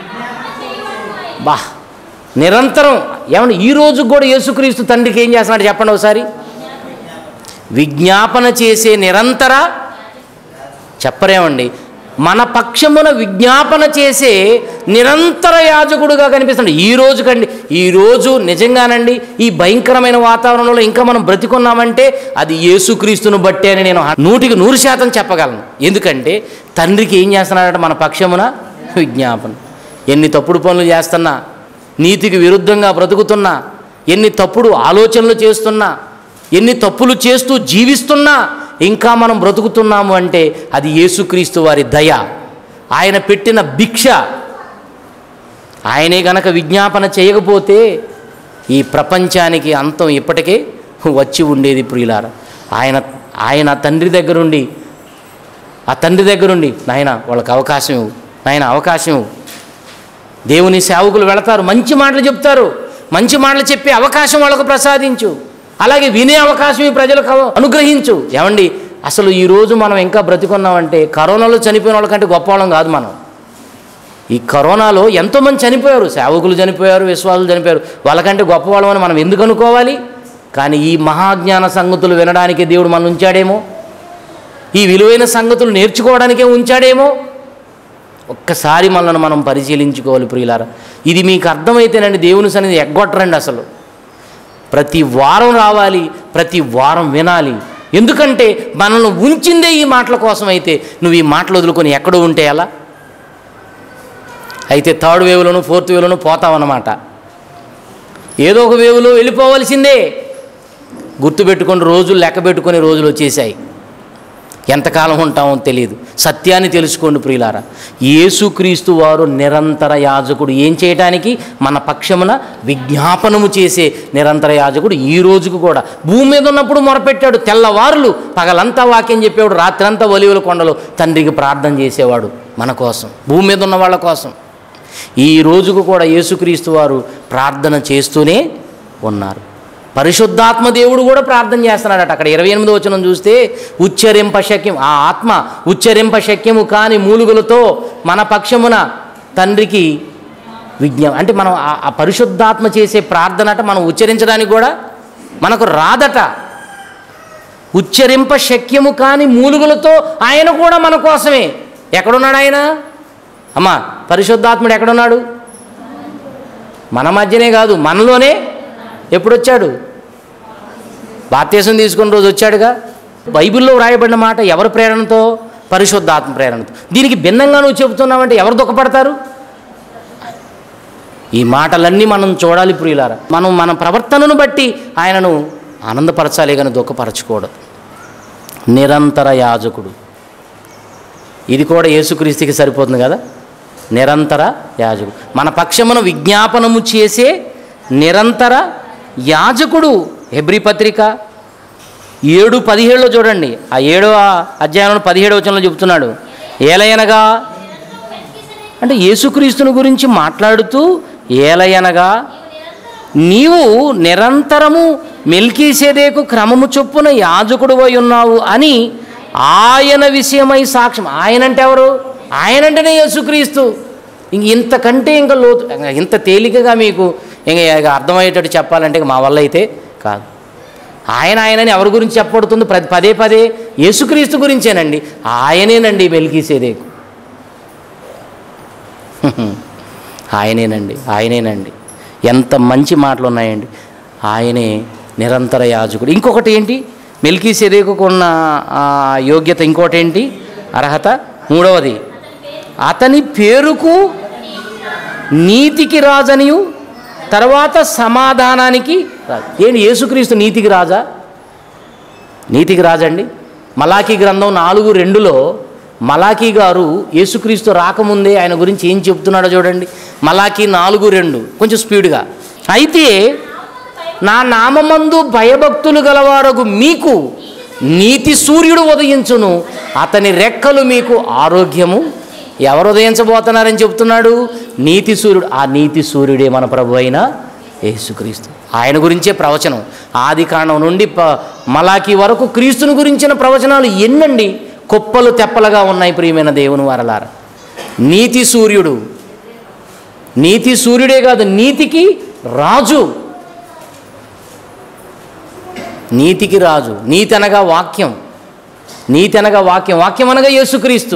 బా నిరంతరం ఏమన్నా ఈ రోజు కూడా యేసుక్రీస్తు తండ్రికి ఏం చేస్తున్నాడు చెప్పండి ఒకసారి విజ్ఞాపన చేసే నిరంతర చెప్పరేమండి మన పక్షమున విజ్ఞాపన చేసే నిరంతర యాజకుడుగా కనిపిస్తున్నాడు ఈ రోజు కండి ఈ రోజు నిజంగానండి ఈ భయంకరమైన వాతావరణంలో ఇంకా మనం బ్రతికున్నామంటే అది యేసుక్రీస్తును బట్టే అని నేను నూటికి నూరు శాతం చెప్పగలను ఎందుకంటే తండ్రికి ఏం చేస్తున్నాడట మన పక్షమున విజ్ఞాపన ఎన్ని తప్పుడు పనులు చేస్తున్నా నీతికి విరుద్ధంగా బ్రతుకుతున్నా ఎన్ని తప్పుడు ఆలోచనలు చేస్తున్నా ఎన్ని తప్పులు చేస్తూ జీవిస్తున్నా ఇంకా మనం బ్రతుకుతున్నాము అంటే అది యేసుక్రీస్తు వారి దయ ఆయన పెట్టిన భిక్ష ఆయనే గనక విజ్ఞాపన చేయకపోతే ఈ ప్రపంచానికి అంతం ఇప్పటికే వచ్చి ఉండేది ప్రియులార ఆయన ఆయన తండ్రి దగ్గరుండి ఆ తండ్రి దగ్గరుండి నాయన వాళ్ళకి అవకాశం ఇవ్వు నాయన అవకాశం ఇవ్వు దేవుని సేవకులు వెళతారు మంచి మాటలు చెప్తారు మంచి మాటలు చెప్పే అవకాశం వాళ్ళకు ప్రసాదించు అలాగే వినే అవకాశం ఈ ప్రజలకు అవ- అనుగ్రహించు ఏమండి అసలు ఈరోజు మనం ఇంకా బ్రతికున్నామంటే కరోనాలో చనిపోయిన వాళ్ళకంటే గొప్పవాళ్ళం కాదు మనం ఈ కరోనాలో ఎంతోమంది చనిపోయారు సేవకులు చనిపోయారు విశ్వాసులు చనిపోయారు వాళ్ళకంటే గొప్పవాళ్ళం అని మనం ఎందుకు అనుకోవాలి కానీ ఈ మహాజ్ఞాన సంగతులు వినడానికే దేవుడు మనం ఉంచాడేమో ఈ విలువైన సంగతులు నేర్చుకోవడానికే ఉంచాడేమో ఒక్కసారి మనల్ని మనం పరిశీలించుకోవాలి ప్రియులారా ఇది మీకు అర్థమైతేనండి దేవుని సన్నిధి ఎగ్గొట్టరండి అసలు ప్రతి వారం రావాలి ప్రతి వారం వినాలి ఎందుకంటే మనల్ని ఉంచిందే ఈ మాటల కోసం అయితే నువ్వు ఈ మాటలు వదులుకొని ఎక్కడో ఉంటే ఎలా అయితే థర్డ్ వేవ్లోను ఫోర్త్ వేవ్లోను పోతామన్నమాట ఏదో ఒక వేవులో వెళ్ళిపోవలసిందే గుర్తుపెట్టుకొని రోజులు లెక్క పెట్టుకొని రోజులు వచ్చేసాయి ఎంతకాలం ఉంటామో తెలియదు సత్యాన్ని తెలుసుకోండి ప్రియులారా యేసుక్రీస్తు వారు నిరంతర యాజకుడు ఏం చేయటానికి మన పక్షమున విజ్ఞాపనము చేసే నిరంతర యాజకుడు ఈ రోజుకు కూడా భూమి మీద ఉన్నప్పుడు మొరపెట్టాడు తెల్లవారులు పగలంతా వాక్యం చెప్పేవాడు రాత్రంతా ఒలివుల కొండలో తండ్రికి ప్రార్థన చేసేవాడు మన కోసం భూమి మీద ఉన్న వాళ్ళ కోసం ఈ రోజుకు కూడా యేసుక్రీస్తు వారు ప్రార్థన చేస్తూనే ఉన్నారు పరిశుద్ధాత్మ దేవుడు కూడా ప్రార్థన చేస్తున్నాడట అక్కడ ఇరవై ఎనిమిది వచనం చూస్తే ఉచ్చరింప శక్యం ఆ ఆత్మ ఉచ్చరింప శక్యము కాని మూలుగులతో మన పక్షమున తండ్రికి విజ్ఞా అంటే మనం ఆ- ఆ పరిశుద్ధాత్మ చేసే ప్రార్థన అట మనం ఉచ్చరించడానికి కూడా మనకు రాదట ఉచ్చరింప శక్యము కాని మూలుగులతో ఆయన కూడా మన కోసమే ఎక్కడున్నాడు ఆయన అమ్మా పరిశుద్ధాత్ముడు ఎక్కడున్నాడు మన మధ్యనే కాదు మనలోనే ఎప్పుడు వచ్చాడు బాప్తీసం తీసుకున్న రోజు వచ్చాడుగా బైబిల్లో వ్రాయబడిన మాట ఎవరి ప్రేరణతో పరిశుద్ధాత్మ ప్రేరణతో దీనికి భిన్నంగా నువ్వు చెబుతున్నావంటే ఎవరు దుఃఖపడతారు ఈ మాటలన్నీ మనం చూడాలి ప్రియులారా మనం మన ప్రవర్తనను బట్టి ఆయనను ఆనందపరచాలి కానీ దుఃఖపరచకూడదు నిరంతర యాజకుడు ఇది కూడా యేసుక్రీస్తుకి సరిపోతుంది కదా నిరంతర యాజకుడు మన పక్షమున విజ్ఞాపనము చేసే నిరంతర యాజకుడు హెబ్రి పత్రిక ఏడు పదిహేడులో చూడండి ఆ ఏడవ అధ్యాయంలో పదిహేడు వచనంలో చెబుతున్నాడు ఏలయనగా అంటే యేసుక్రీస్తుని గురించి మాట్లాడుతూ ఏలయనగా నీవు నిరంతరము మెల్కీసేదేకు క్రమము చొప్పున యాజకుడు ఉన్నావు అని ఆయన విషయమై సాక్ష్యం ఆయన అంటే ఎవరు ఆయన అంటేనే యేసుక్రీస్తు ఇంక ఇంతకంటే ఇంకా లోతు ఇంకా ఇంత తేలికగా మీకు ఇంకా ఇక అర్థమయ్యేటట్టు చెప్పాలంటే ఇక మా వల్ల అయితే కాదు ఆయన ఆయనని ఎవరి గురించి చెప్పబడుతుంది ప్రతి పదే పదే యేసుక్రీస్తు గురించేనండి ఆయనేనండి మెల్కీసేదేకు ఆయనేనండి ఆయనేనండి ఎంత మంచి మాటలు ఉన్నాయండి ఆయనే నిరంతర యాజకుడు ఇంకొకటి ఏంటి మెల్కీ ఉన్న ఆ, యోగ్యత ఇంకోటి ఏంటి అర్హత మూడవది అతని పేరుకు నీతికి రాజనియు తర్వాత సమాధానానికి రాజు ఏంటి యేసుక్రీస్తు నీతికి రాజా నీతికి రాజండి మలాకీ గ్రంథం నాలుగు రెండులో మలాకీ గారు యేసుక్రీస్తు రాకముందే ఆయన గురించి ఏం చెప్తున్నాడో చూడండి మలాకీ నాలుగు రెండు కొంచెం స్పీడ్గా అయితే నా నామమందు భయభక్తులు గలవారగు మీకు నీతి సూర్యుడు ఉదయించును అతని రెక్కలు మీకు ఆరోగ్యము ఎవరు ఉదయించబోతున్నారని చెప్తున్నాడు నీతి సూర్యుడు ఆ నీతి సూర్యుడే మన ప్రభు అయిన యేసుక్రీస్తు ఆయన గురించే ప్రవచనం ఆది కాండం నుండి ప మలాకి వరకు క్రీస్తుని గురించిన ప్రవచనాలు ఎన్నండి కుప్పలు తెప్పలుగా ఉన్నాయి ప్రియమైన దేవుని వారలార నీతి సూర్యుడు నీతి సూర్యుడే కాదు నీతికి రాజు నీతికి రాజు నీతి అనగా వాక్యం నీతి అనగా వాక్యం వాక్యం అనగా యేసుక్రీస్తు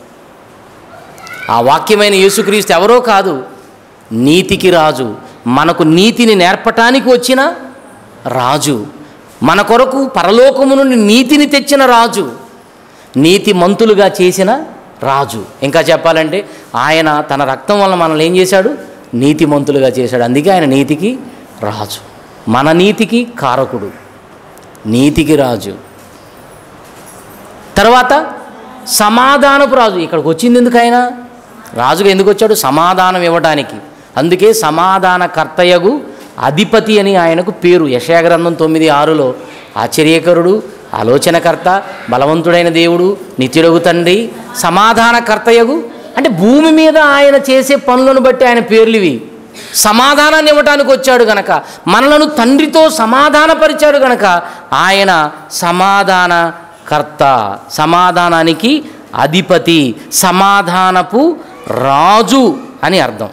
ఆ వాక్యమైన యేసుక్రీస్తు ఎవరో కాదు నీతికి రాజు మనకు నీతిని నేర్పటానికి వచ్చిన రాజు మన కొరకు పరలోకము నుండి నీతిని తెచ్చిన రాజు నీతి మంతులుగా చేసిన రాజు ఇంకా చెప్పాలంటే ఆయన తన రక్తం వల్ల మనల్ని ఏం చేశాడు నీతిమంతులుగా చేశాడు అందుకే ఆయన నీతికి రాజు మన నీతికి కారకుడు నీతికి రాజు తర్వాత సమాధానపు రాజు ఇక్కడికి వచ్చింది ఎందుకు ఆయన రాజుగా ఎందుకు వచ్చాడు సమాధానం ఇవ్వడానికి అందుకే సమాధాన కర్తయగు అధిపతి అని ఆయనకు పేరు యశయాగ్రంథం తొమ్మిది ఆరులో ఆశ్చర్యకరుడు ఆలోచనకర్త బలవంతుడైన దేవుడు నిత్యుడగు తండ్రి సమాధాన కర్తయగు అంటే భూమి మీద ఆయన చేసే పనులను బట్టి ఆయన పేర్లు ఇవి సమాధానాన్ని ఇవ్వటానికి వచ్చాడు గనక మనలను తండ్రితో సమాధానపరిచాడు గనక ఆయన సమాధాన కర్త సమాధానానికి అధిపతి సమాధానపు రాజు అని అర్థం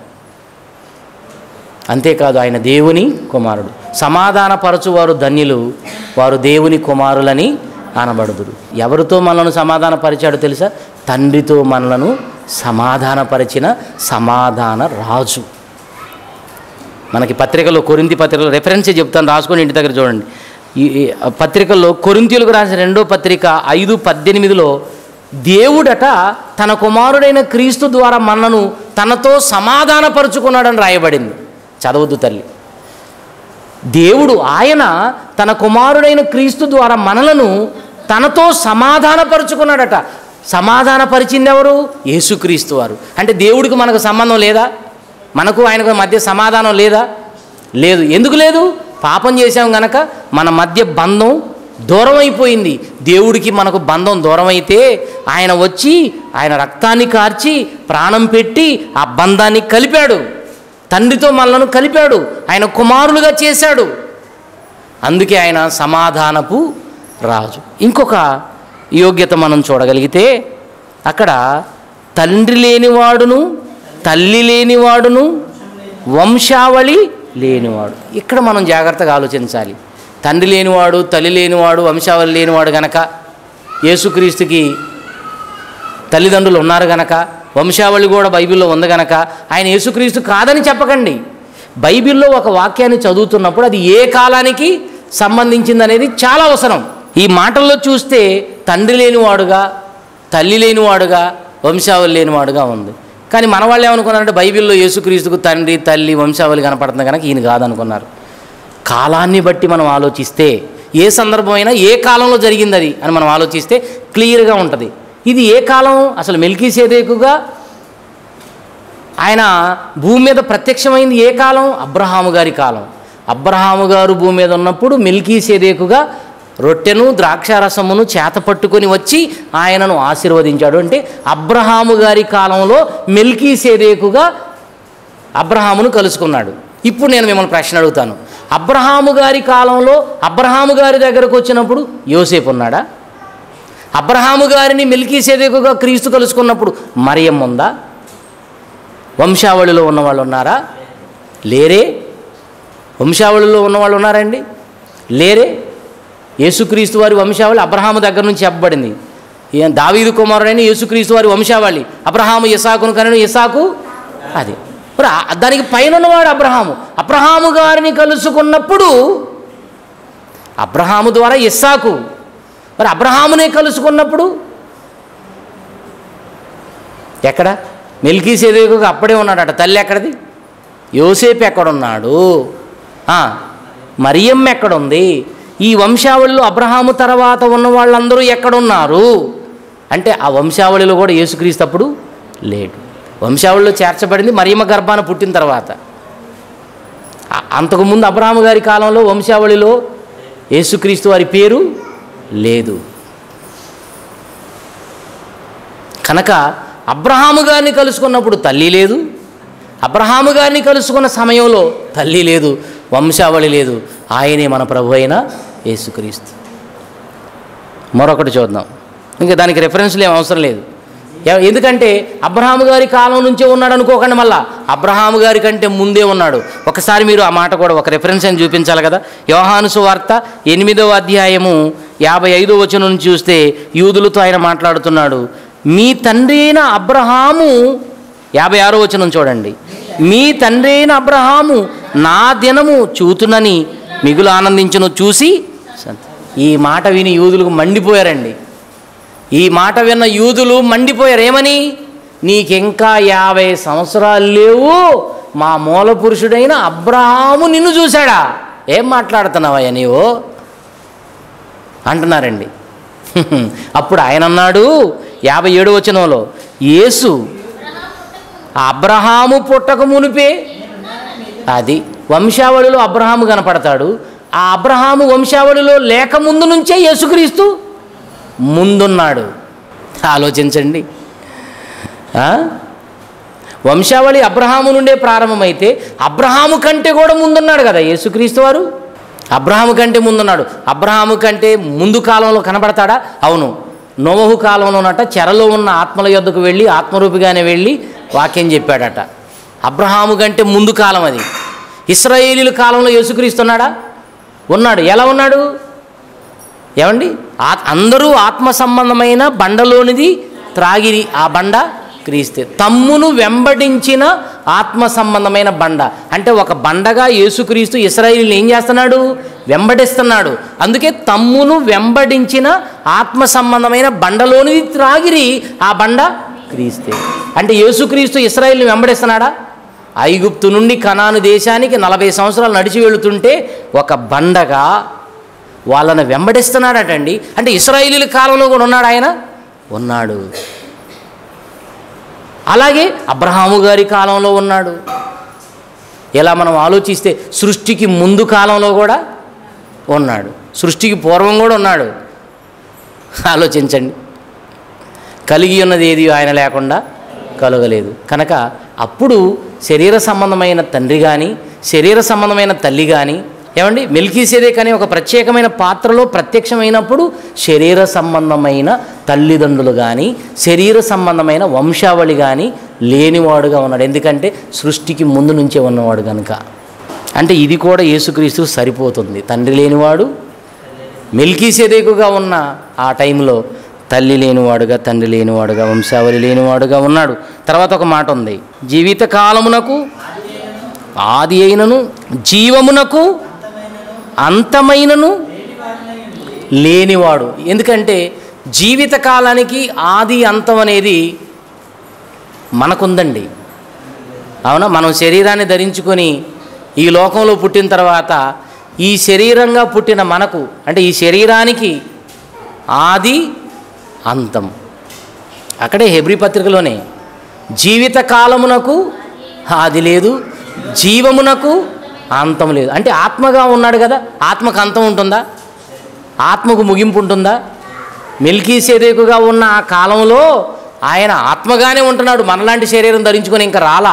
అంతేకాదు ఆయన దేవుని కుమారుడు సమాధానపరచువారు ధన్యులు వారు దేవుని కుమారులని అనబడుదురు ఎవరితో మనలను సమాధానపరిచాడో తెలుసా తండ్రితో మనలను సమాధానపరిచిన సమాధాన రాజు మనకి పత్రికలో కొరింతి పత్రికలో రెఫరెన్సే చెప్తాను రాసుకొని ఇంటి దగ్గర చూడండి ఈ ఈ పత్రికల్లో కొరింతీయులకు రాసిన రెండో పత్రిక ఐదు పద్దెనిమిదిలో దేవుడట తన కుమారుడైన క్రీస్తు ద్వారా మనను తనతో సమాధానపరుచుకున్నాడని రాయబడింది చదవద్దు తల్లి దేవుడు ఆయన తన కుమారుడైన క్రీస్తు ద్వారా మనలను తనతో సమాధానపరుచుకున్నాడట సమాధానపరిచింది ఎవరు యేసుక్రీస్తు వారు అంటే దేవుడికి మనకు సంబంధం లేదా మనకు ఆయనకు మధ్య సమాధానం లేదా లేదు ఎందుకు లేదు పాపం చేశాం గనక మన మధ్య బంధం దూరం అయిపోయింది దేవుడికి మనకు బంధం దూరం అయితే ఆయన వచ్చి ఆయన రక్తాన్ని కార్చి ప్రాణం పెట్టి ఆ బంధాన్ని కలిపాడు తండ్రితో మనలను కలిపాడు ఆయన కుమారులుగా చేశాడు అందుకే ఆయన సమాధానపు రాజు ఇంకొక యోగ్యత మనం చూడగలిగితే అక్కడ తండ్రి లేనివాడును తల్లి లేనివాడును వంశావళి లేనివాడు ఇక్కడ మనం జాగ్రత్తగా ఆలోచించాలి తండ్రి లేనివాడు తల్లి లేనివాడు వంశావళి లేనివాడు గనక యేసుక్రీస్తుకి తల్లిదండ్రులు ఉన్నారు గనక వంశావళి కూడా బైబిల్లో ఉంది గనక ఆయన యేసుక్రీస్తు కాదని చెప్పకండి బైబిల్లో ఒక వాక్యాన్ని చదువుతున్నప్పుడు అది ఏ కాలానికి సంబంధించింది అనేది చాలా అవసరం ఈ మాటల్లో చూస్తే తండ్రి లేనివాడుగా తల్లి లేనివాడుగా వంశావళి లేనివాడుగా ఉంది కానీ మన వాళ్ళు ఏమనుకున్నారంటే బైబిల్లో యేసుక్రీస్తుకు తండ్రి తల్లి వంశావళి కనపడుతుంది కనుక ఈయన కాదనుకున్నారు కాలాన్ని బట్టి మనం ఆలోచిస్తే ఏ సందర్భమైనా ఏ కాలంలో జరిగింది అది అని మనం ఆలోచిస్తే క్లియర్గా ఉంటుంది ఇది ఏ కాలం అసలు మెల్కీ సేదేకుగా ఆయన భూమి మీద ప్రత్యక్షమైంది ఏ కాలం అబ్రహాము గారి కాలం అబ్రహాము గారు భూమి మీద ఉన్నప్పుడు మిల్కీ సేదేకుగా రొట్టెను ద్రాక్షారసమును చేత పట్టుకొని వచ్చి ఆయనను ఆశీర్వదించాడు అంటే అబ్రహాము గారి కాలంలో మిల్కీ సేదేకుగా అబ్రహామును కలుసుకున్నాడు ఇప్పుడు నేను మిమ్మల్ని ప్రశ్న అడుగుతాను అబ్రహాము గారి కాలంలో అబ్రహాము గారి దగ్గరకు వచ్చినప్పుడు యోసేపు ఉన్నాడా అబ్రహాము గారిని మిల్కీ సేదేకుగా క్రీస్తు కలుసుకున్నప్పుడు మరియం ఉందా వంశావళిలో ఉన్నవాళ్ళు ఉన్నారా లేరే వంశావళిలో ఉన్నవాళ్ళు ఉన్నారండి లేరే యేసుక్రీస్తు వారి వంశావళి అబ్రహాము దగ్గర నుంచి చెప్పబడింది ఏ- దావీదు కుమారుడైన యేసుక్రీస్తు వారి వంశావళి అబ్రహాము ఇసాకును కనను ఇసాకు అది మరి ఆ- దానికి పైన ఉన్నవాడు అబ్రహాము అబ్రహాము గారిని కలుసుకున్నప్పుడు అబ్రహాము ద్వారా ఇస్సాకు మరి అబ్రహామునే కలుసుకున్నప్పుడు ఎక్కడ మెల్కీ సేదేకుగా అప్పుడే ఉన్నాడట తల్లి ఎక్కడది యోసేపు ఎక్కడున్నాడు ఆ, మరియమ్మ ఎక్కడుంది ఈ వంశావళిలో అబ్రహాము తర్వాత ఉన్న వాళ్ళందరూ ఎక్కడున్నారు అంటే ఆ వంశావళిలో కూడా యేసుక్రీస్తు అప్పుడు లేడు వంశావళిలో చేర్చబడింది మరియమ్మ గర్భాన పుట్టిన తర్వాత ఆ- అంతకుముందు అబ్రహాము గారి కాలంలో వంశావళిలో యేసుక్రీస్తు వారి పేరు లేదు కనుక అబ్రహాము గారిని కలుసుకున్నప్పుడు తల్లి లేదు అబ్రహాము గారిని కలుసుకున్న సమయంలో తల్లి లేదు వంశావళి లేదు ఆయనే మన ప్రభు అయిన యేసుక్రీస్తు మరొకటి చూద్దాం ఇంకా దానికి రెఫరెన్స్లు ఏం అవసరం లేదు ఎ- ఎందుకంటే అబ్రహాము గారి కాలం నుంచే ఉన్నాడు అనుకోకండి మళ్ళా అబ్రహాము గారి కంటే ముందే ఉన్నాడు ఒకసారి మీరు ఆ మాట కూడా ఒక రెఫరెన్స్ అని చూపించాలి కదా యోహాను సువార్త ఎనిమిదవ అధ్యాయము యాభై ఐదో వచనం నుంచి చూస్తే యూదులతో ఆయన మాట్లాడుతున్నాడు మీ తండ్రి అయిన అబ్రహాము యాభై ఆరో వచనం చూడండి మీ తండ్రి అయిన అబ్రహాము నా దినము చూతునని మిగులు ఆనందించును చూసి సంత- ఈ మాట విని యూదులకు మండిపోయారండి ఈ మాట విన్న యూదులు మండిపోయారు ఏమని నీకింకా యాభై సంవత్సరాలు లేవు మా మూల పురుషుడైన అబ్రహాము నిన్ను చూశాడా ఏం మాట్లాడుతున్నావయ్యా నీవు అంటున్నారండి అప్పుడు ఆయన అన్నాడు యాభై ఏడు వచనంలో యేసు అబ్రహాము పుట్టక మునిపే అది వంశావళిలో అబ్రహాము కనపడతాడు ఆ అబ్రహాము వంశావళిలో లేక ముందు నుంచే యేసుక్రీస్తు ముందున్నాడు ఆలోచించండి ఆ? వంశావళి అబ్రహాము నుండే ప్రారంభమైతే అబ్రహాము కంటే కూడా ముందున్నాడు కదా యేసుక్రీస్తు వారు అబ్రహాము కంటే ముందున్నాడు అబ్రహాము కంటే ముందు కాలంలో కనబడతాడా అవును నోవహు కాలంలోనట చెరలో ఉన్న ఆత్మల యొద్దకు వెళ్ళి ఆత్మరూపిగానే వెళ్ళి వాక్యం చెప్పాడట అబ్రహాము కంటే ముందు కాలం అది ఇస్రాయేలీల కాలంలో యేసుక్రీస్తున్నాడా ఉన్నాడు ఎలా ఉన్నాడు ఏమండి ఆ అందరూ ఆత్మ సంబంధమైన బండలోనిది త్రాగిరి ఆ బండ క్రీస్తే తమ్మును వెంబడించిన ఆత్మ సంబంధమైన బండ అంటే ఒక బండగా యేసుక్రీస్తు ఇస్రాయిల్ని ఏం చేస్తున్నాడు వెంబడిస్తున్నాడు అందుకే తమ్మును వెంబడించిన ఆత్మ సంబంధమైన బండలోనిది త్రాగిరి ఆ బండ క్రీస్తే అంటే యేసుక్రీస్తు ఇస్రాయిల్ని వెంబడిస్తున్నాడా ఐగుప్తు నుండి కనాను దేశానికి నలభై సంవత్సరాలు నడిచి వెళుతుంటే ఒక బండగా వాళ్ళని వెంబడిస్తున్నాడటండి అంటే ఇస్రాయిలీల కాలంలో కూడా ఉన్నాడు ఆయన ఉన్నాడు అలాగే అబ్రహాము గారి కాలంలో ఉన్నాడు ఇలా మనం ఆలోచిస్తే సృష్టికి ముందు కాలంలో కూడా ఉన్నాడు సృష్టికి పూర్వం కూడా ఉన్నాడు ఆలోచించండి కలిగి ఉన్నది ఏది ఆయన లేకుండా కలగలేదు కనుక అప్పుడు శరీర సంబంధమైన తండ్రి కానీ శరీర సంబంధమైన తల్లి కానీ ఏమండి మెల్కీసేదే కానీ ఒక ప్రత్యేకమైన పాత్రలో ప్రత్యక్షమైనప్పుడు శరీర సంబంధమైన తల్లిదండ్రులు కానీ శరీర సంబంధమైన వంశావళి కానీ లేనివాడుగా ఉన్నాడు ఎందుకంటే సృష్టికి ముందు నుంచే ఉన్నవాడు కనుక అంటే ఇది కూడా యేసుక్రీస్తు సరిపోతుంది తండ్రి లేనివాడు మెల్కీసేదేకుగా ఉన్న ఆ టైంలో తల్లి లేనివాడుగా తండ్రి లేనివాడుగా వంశావళి లేనివాడుగా ఉన్నాడు తర్వాత ఒక మాట ఉంది జీవిత కాలమునకు ఆది అయినను జీవమునకు అంతమైనను లేనివాడు ఎందుకంటే జీవిత కాలానికి ఆది అంతం అనేది మనకుందండి అవునా మనం శరీరాన్ని ధరించుకొని ఈ లోకంలో పుట్టిన తర్వాత ఈ శరీరంగా పుట్టిన మనకు అంటే ఈ శరీరానికి ఆది అంతం అక్కడే హెబ్రి పత్రికలోనే జీవిత కాలమునకు ఆది లేదు జీవమునకు అంతం లేదు అంటే ఆత్మగా ఉన్నాడు కదా ఆత్మకు అంతం ఉంటుందా ఆత్మకు ముగింపు ఉంటుందా మిల్కీ సేదేకుగా ఉన్న ఆ కాలంలో ఆయన ఆత్మగానే ఉంటున్నాడు మనలాంటి శరీరం ధరించుకొని ఇంకా రాలా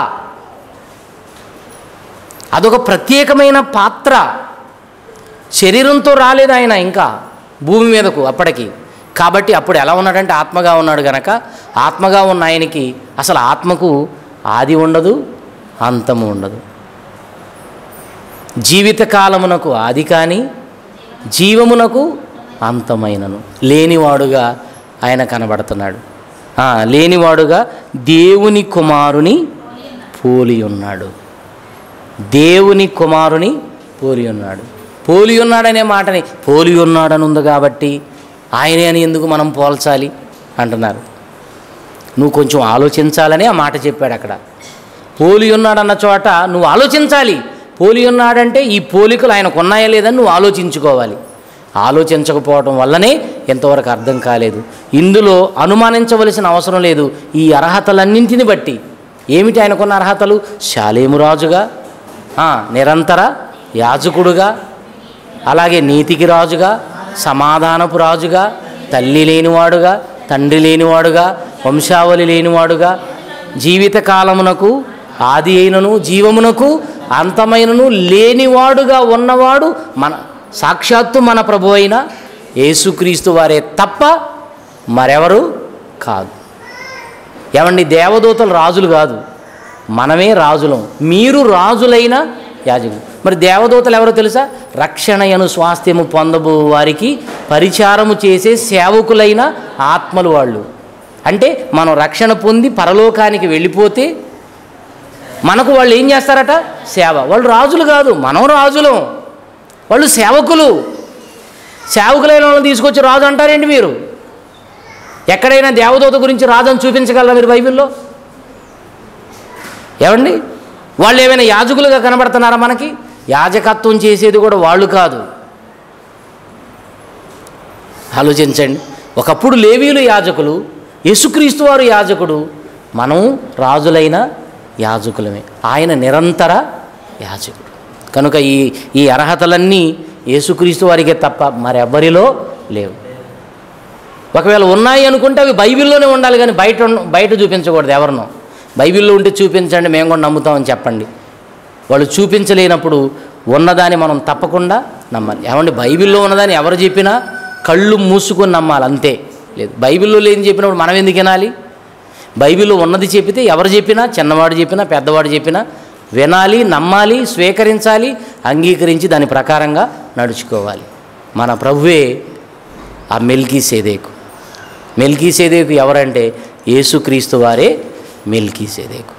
అదొక ప్రత్యేకమైన పాత్ర శరీరంతో రాలేదు ఆయన ఇంకా భూమి మీదకు అప్పటికి కాబట్టి అప్పుడు ఎలా ఉన్నాడంటే ఆత్మగా ఉన్నాడు గనక ఆత్మగా ఉన్న ఆయనకి అసలు ఆత్మకు ఆది ఉండదు అంతము ఉండదు జీవితకాలమునకు ఆది కానీ జీవమునకు అంతమైనను లేనివాడుగా ఆయన కనబడుతున్నాడు ఆ, లేనివాడుగా దేవుని కుమారుని పోలి ఉన్నాడు దేవుని కుమారుని పోలి ఉన్నాడు పోలి ఉన్నాడనే మాటని పోలి ఉన్నాడని ఉంది కాబట్టి ఆయనే అని ఎందుకు మనం పోల్చాలి అంటున్నారు నువ్వు కొంచెం ఆలోచించాలని ఆ మాట చెప్పాడు అక్కడ పోలి ఉన్నాడన్న చోట నువ్వు ఆలోచించాలి పోలి ఉన్నాడంటే ఈ పోలికలు ఆయనకు ఉన్నాయా లేదని నువ్వు ఆలోచించుకోవాలి ఆలోచించకపోవడం వల్లనే ఎంతవరకు అర్థం కాలేదు ఇందులో అనుమానించవలసిన అవసరం లేదు ఈ అర్హతలన్నింటిని బట్టి ఏమిటి ఆయనకున్న అర్హతలు శాలేము రాజుగా ఆ, నిరంతర యాజకుడుగా అలాగే నీతికి రాజుగా సమాధానపు రాజుగా తల్లి లేనివాడుగా తండ్రి లేనివాడుగా వంశావళి లేనివాడుగా జీవిత కాలమునకు ఆది అయినను జీవమునకు అంతమైనను లేనివాడుగా ఉన్నవాడు మన సాక్షాత్తు మన ప్రభు అయిన యేసుక్రీస్తు వారే తప్ప మరెవరు కాదు ఏమండి దేవదూతలు రాజులు కాదు మనమే రాజులం మీరు రాజులైన యాజకులు మరి దేవదూతలు ఎవరో తెలుసా రక్షణయను స్వాస్థ్యము పొందబో వారికి పరిచారము చేసే సేవకులైన ఆత్మలు వాళ్ళు అంటే మనం రక్షణ పొంది పరలోకానికి వెళ్ళిపోతే మనకు వాళ్ళు ఏం చేస్తారట సేవ వాళ్ళు రాజులు కాదు మనం రాజులం వాళ్ళు సేవకులు సేవకులైన వాళ్ళని తీసుకొచ్చి రాజు అంటారేంటి మీరు ఎక్కడైనా దేవదూత గురించి రాజని చూపించగలరా మీరు బైబిల్లో ఏమండి వాళ్ళు ఏమైనా యాజకులుగా కనబడుతున్నారా మనకి యాజకత్వం చేసేది కూడా వాళ్ళు కాదు ఆలోచించండి ఒకప్పుడు లేవీలు యాజకులు యేసుక్రీస్తు వారు యాజకుడు మనం రాజులైన యాజకులమే ఆయన నిరంతర యాజకుడు కనుక ఈ ఈ అర్హతలన్నీ యేసుక్రీస్తు వారికే తప్ప మరెవ్వరిలో లేవు ఒకవేళ ఉన్నాయి అనుకుంటే అవి బైబిల్లోనే ఉండాలి కానీ బయట ఉన్న- బయట చూపించకూడదు ఎవరినో బైబిల్లో ఉంటే చూపించండి మేము కూడా నమ్ముతామని చెప్పండి వాళ్ళు చూపించలేనప్పుడు ఉన్నదాన్ని మనం తప్పకుండా నమ్మాలి ఏమండి బైబిల్లో ఉన్నదాన్ని ఎవరు చెప్పినా కళ్ళు మూసుకొని నమ్మాలి అంతే లేదు బైబిల్లో లేని చెప్పినప్పుడు మనం ఎందుకు వినాలి బైబిల్లో ఉన్నది చెప్పితే ఎవరు చెప్పినా చిన్నవాడు చెప్పినా పెద్దవాడు చెప్పినా వినాలి నమ్మాలి స్వీకరించాలి అంగీకరించి దాని ప్రకారంగా నడుచుకోవాలి మన ప్రభువే ఆ మెల్కీ సేదేకు మెల్కీ సేదేకు ఎవరంటే యేసుక్రీస్తు వారే మెల్కీ సేదేకు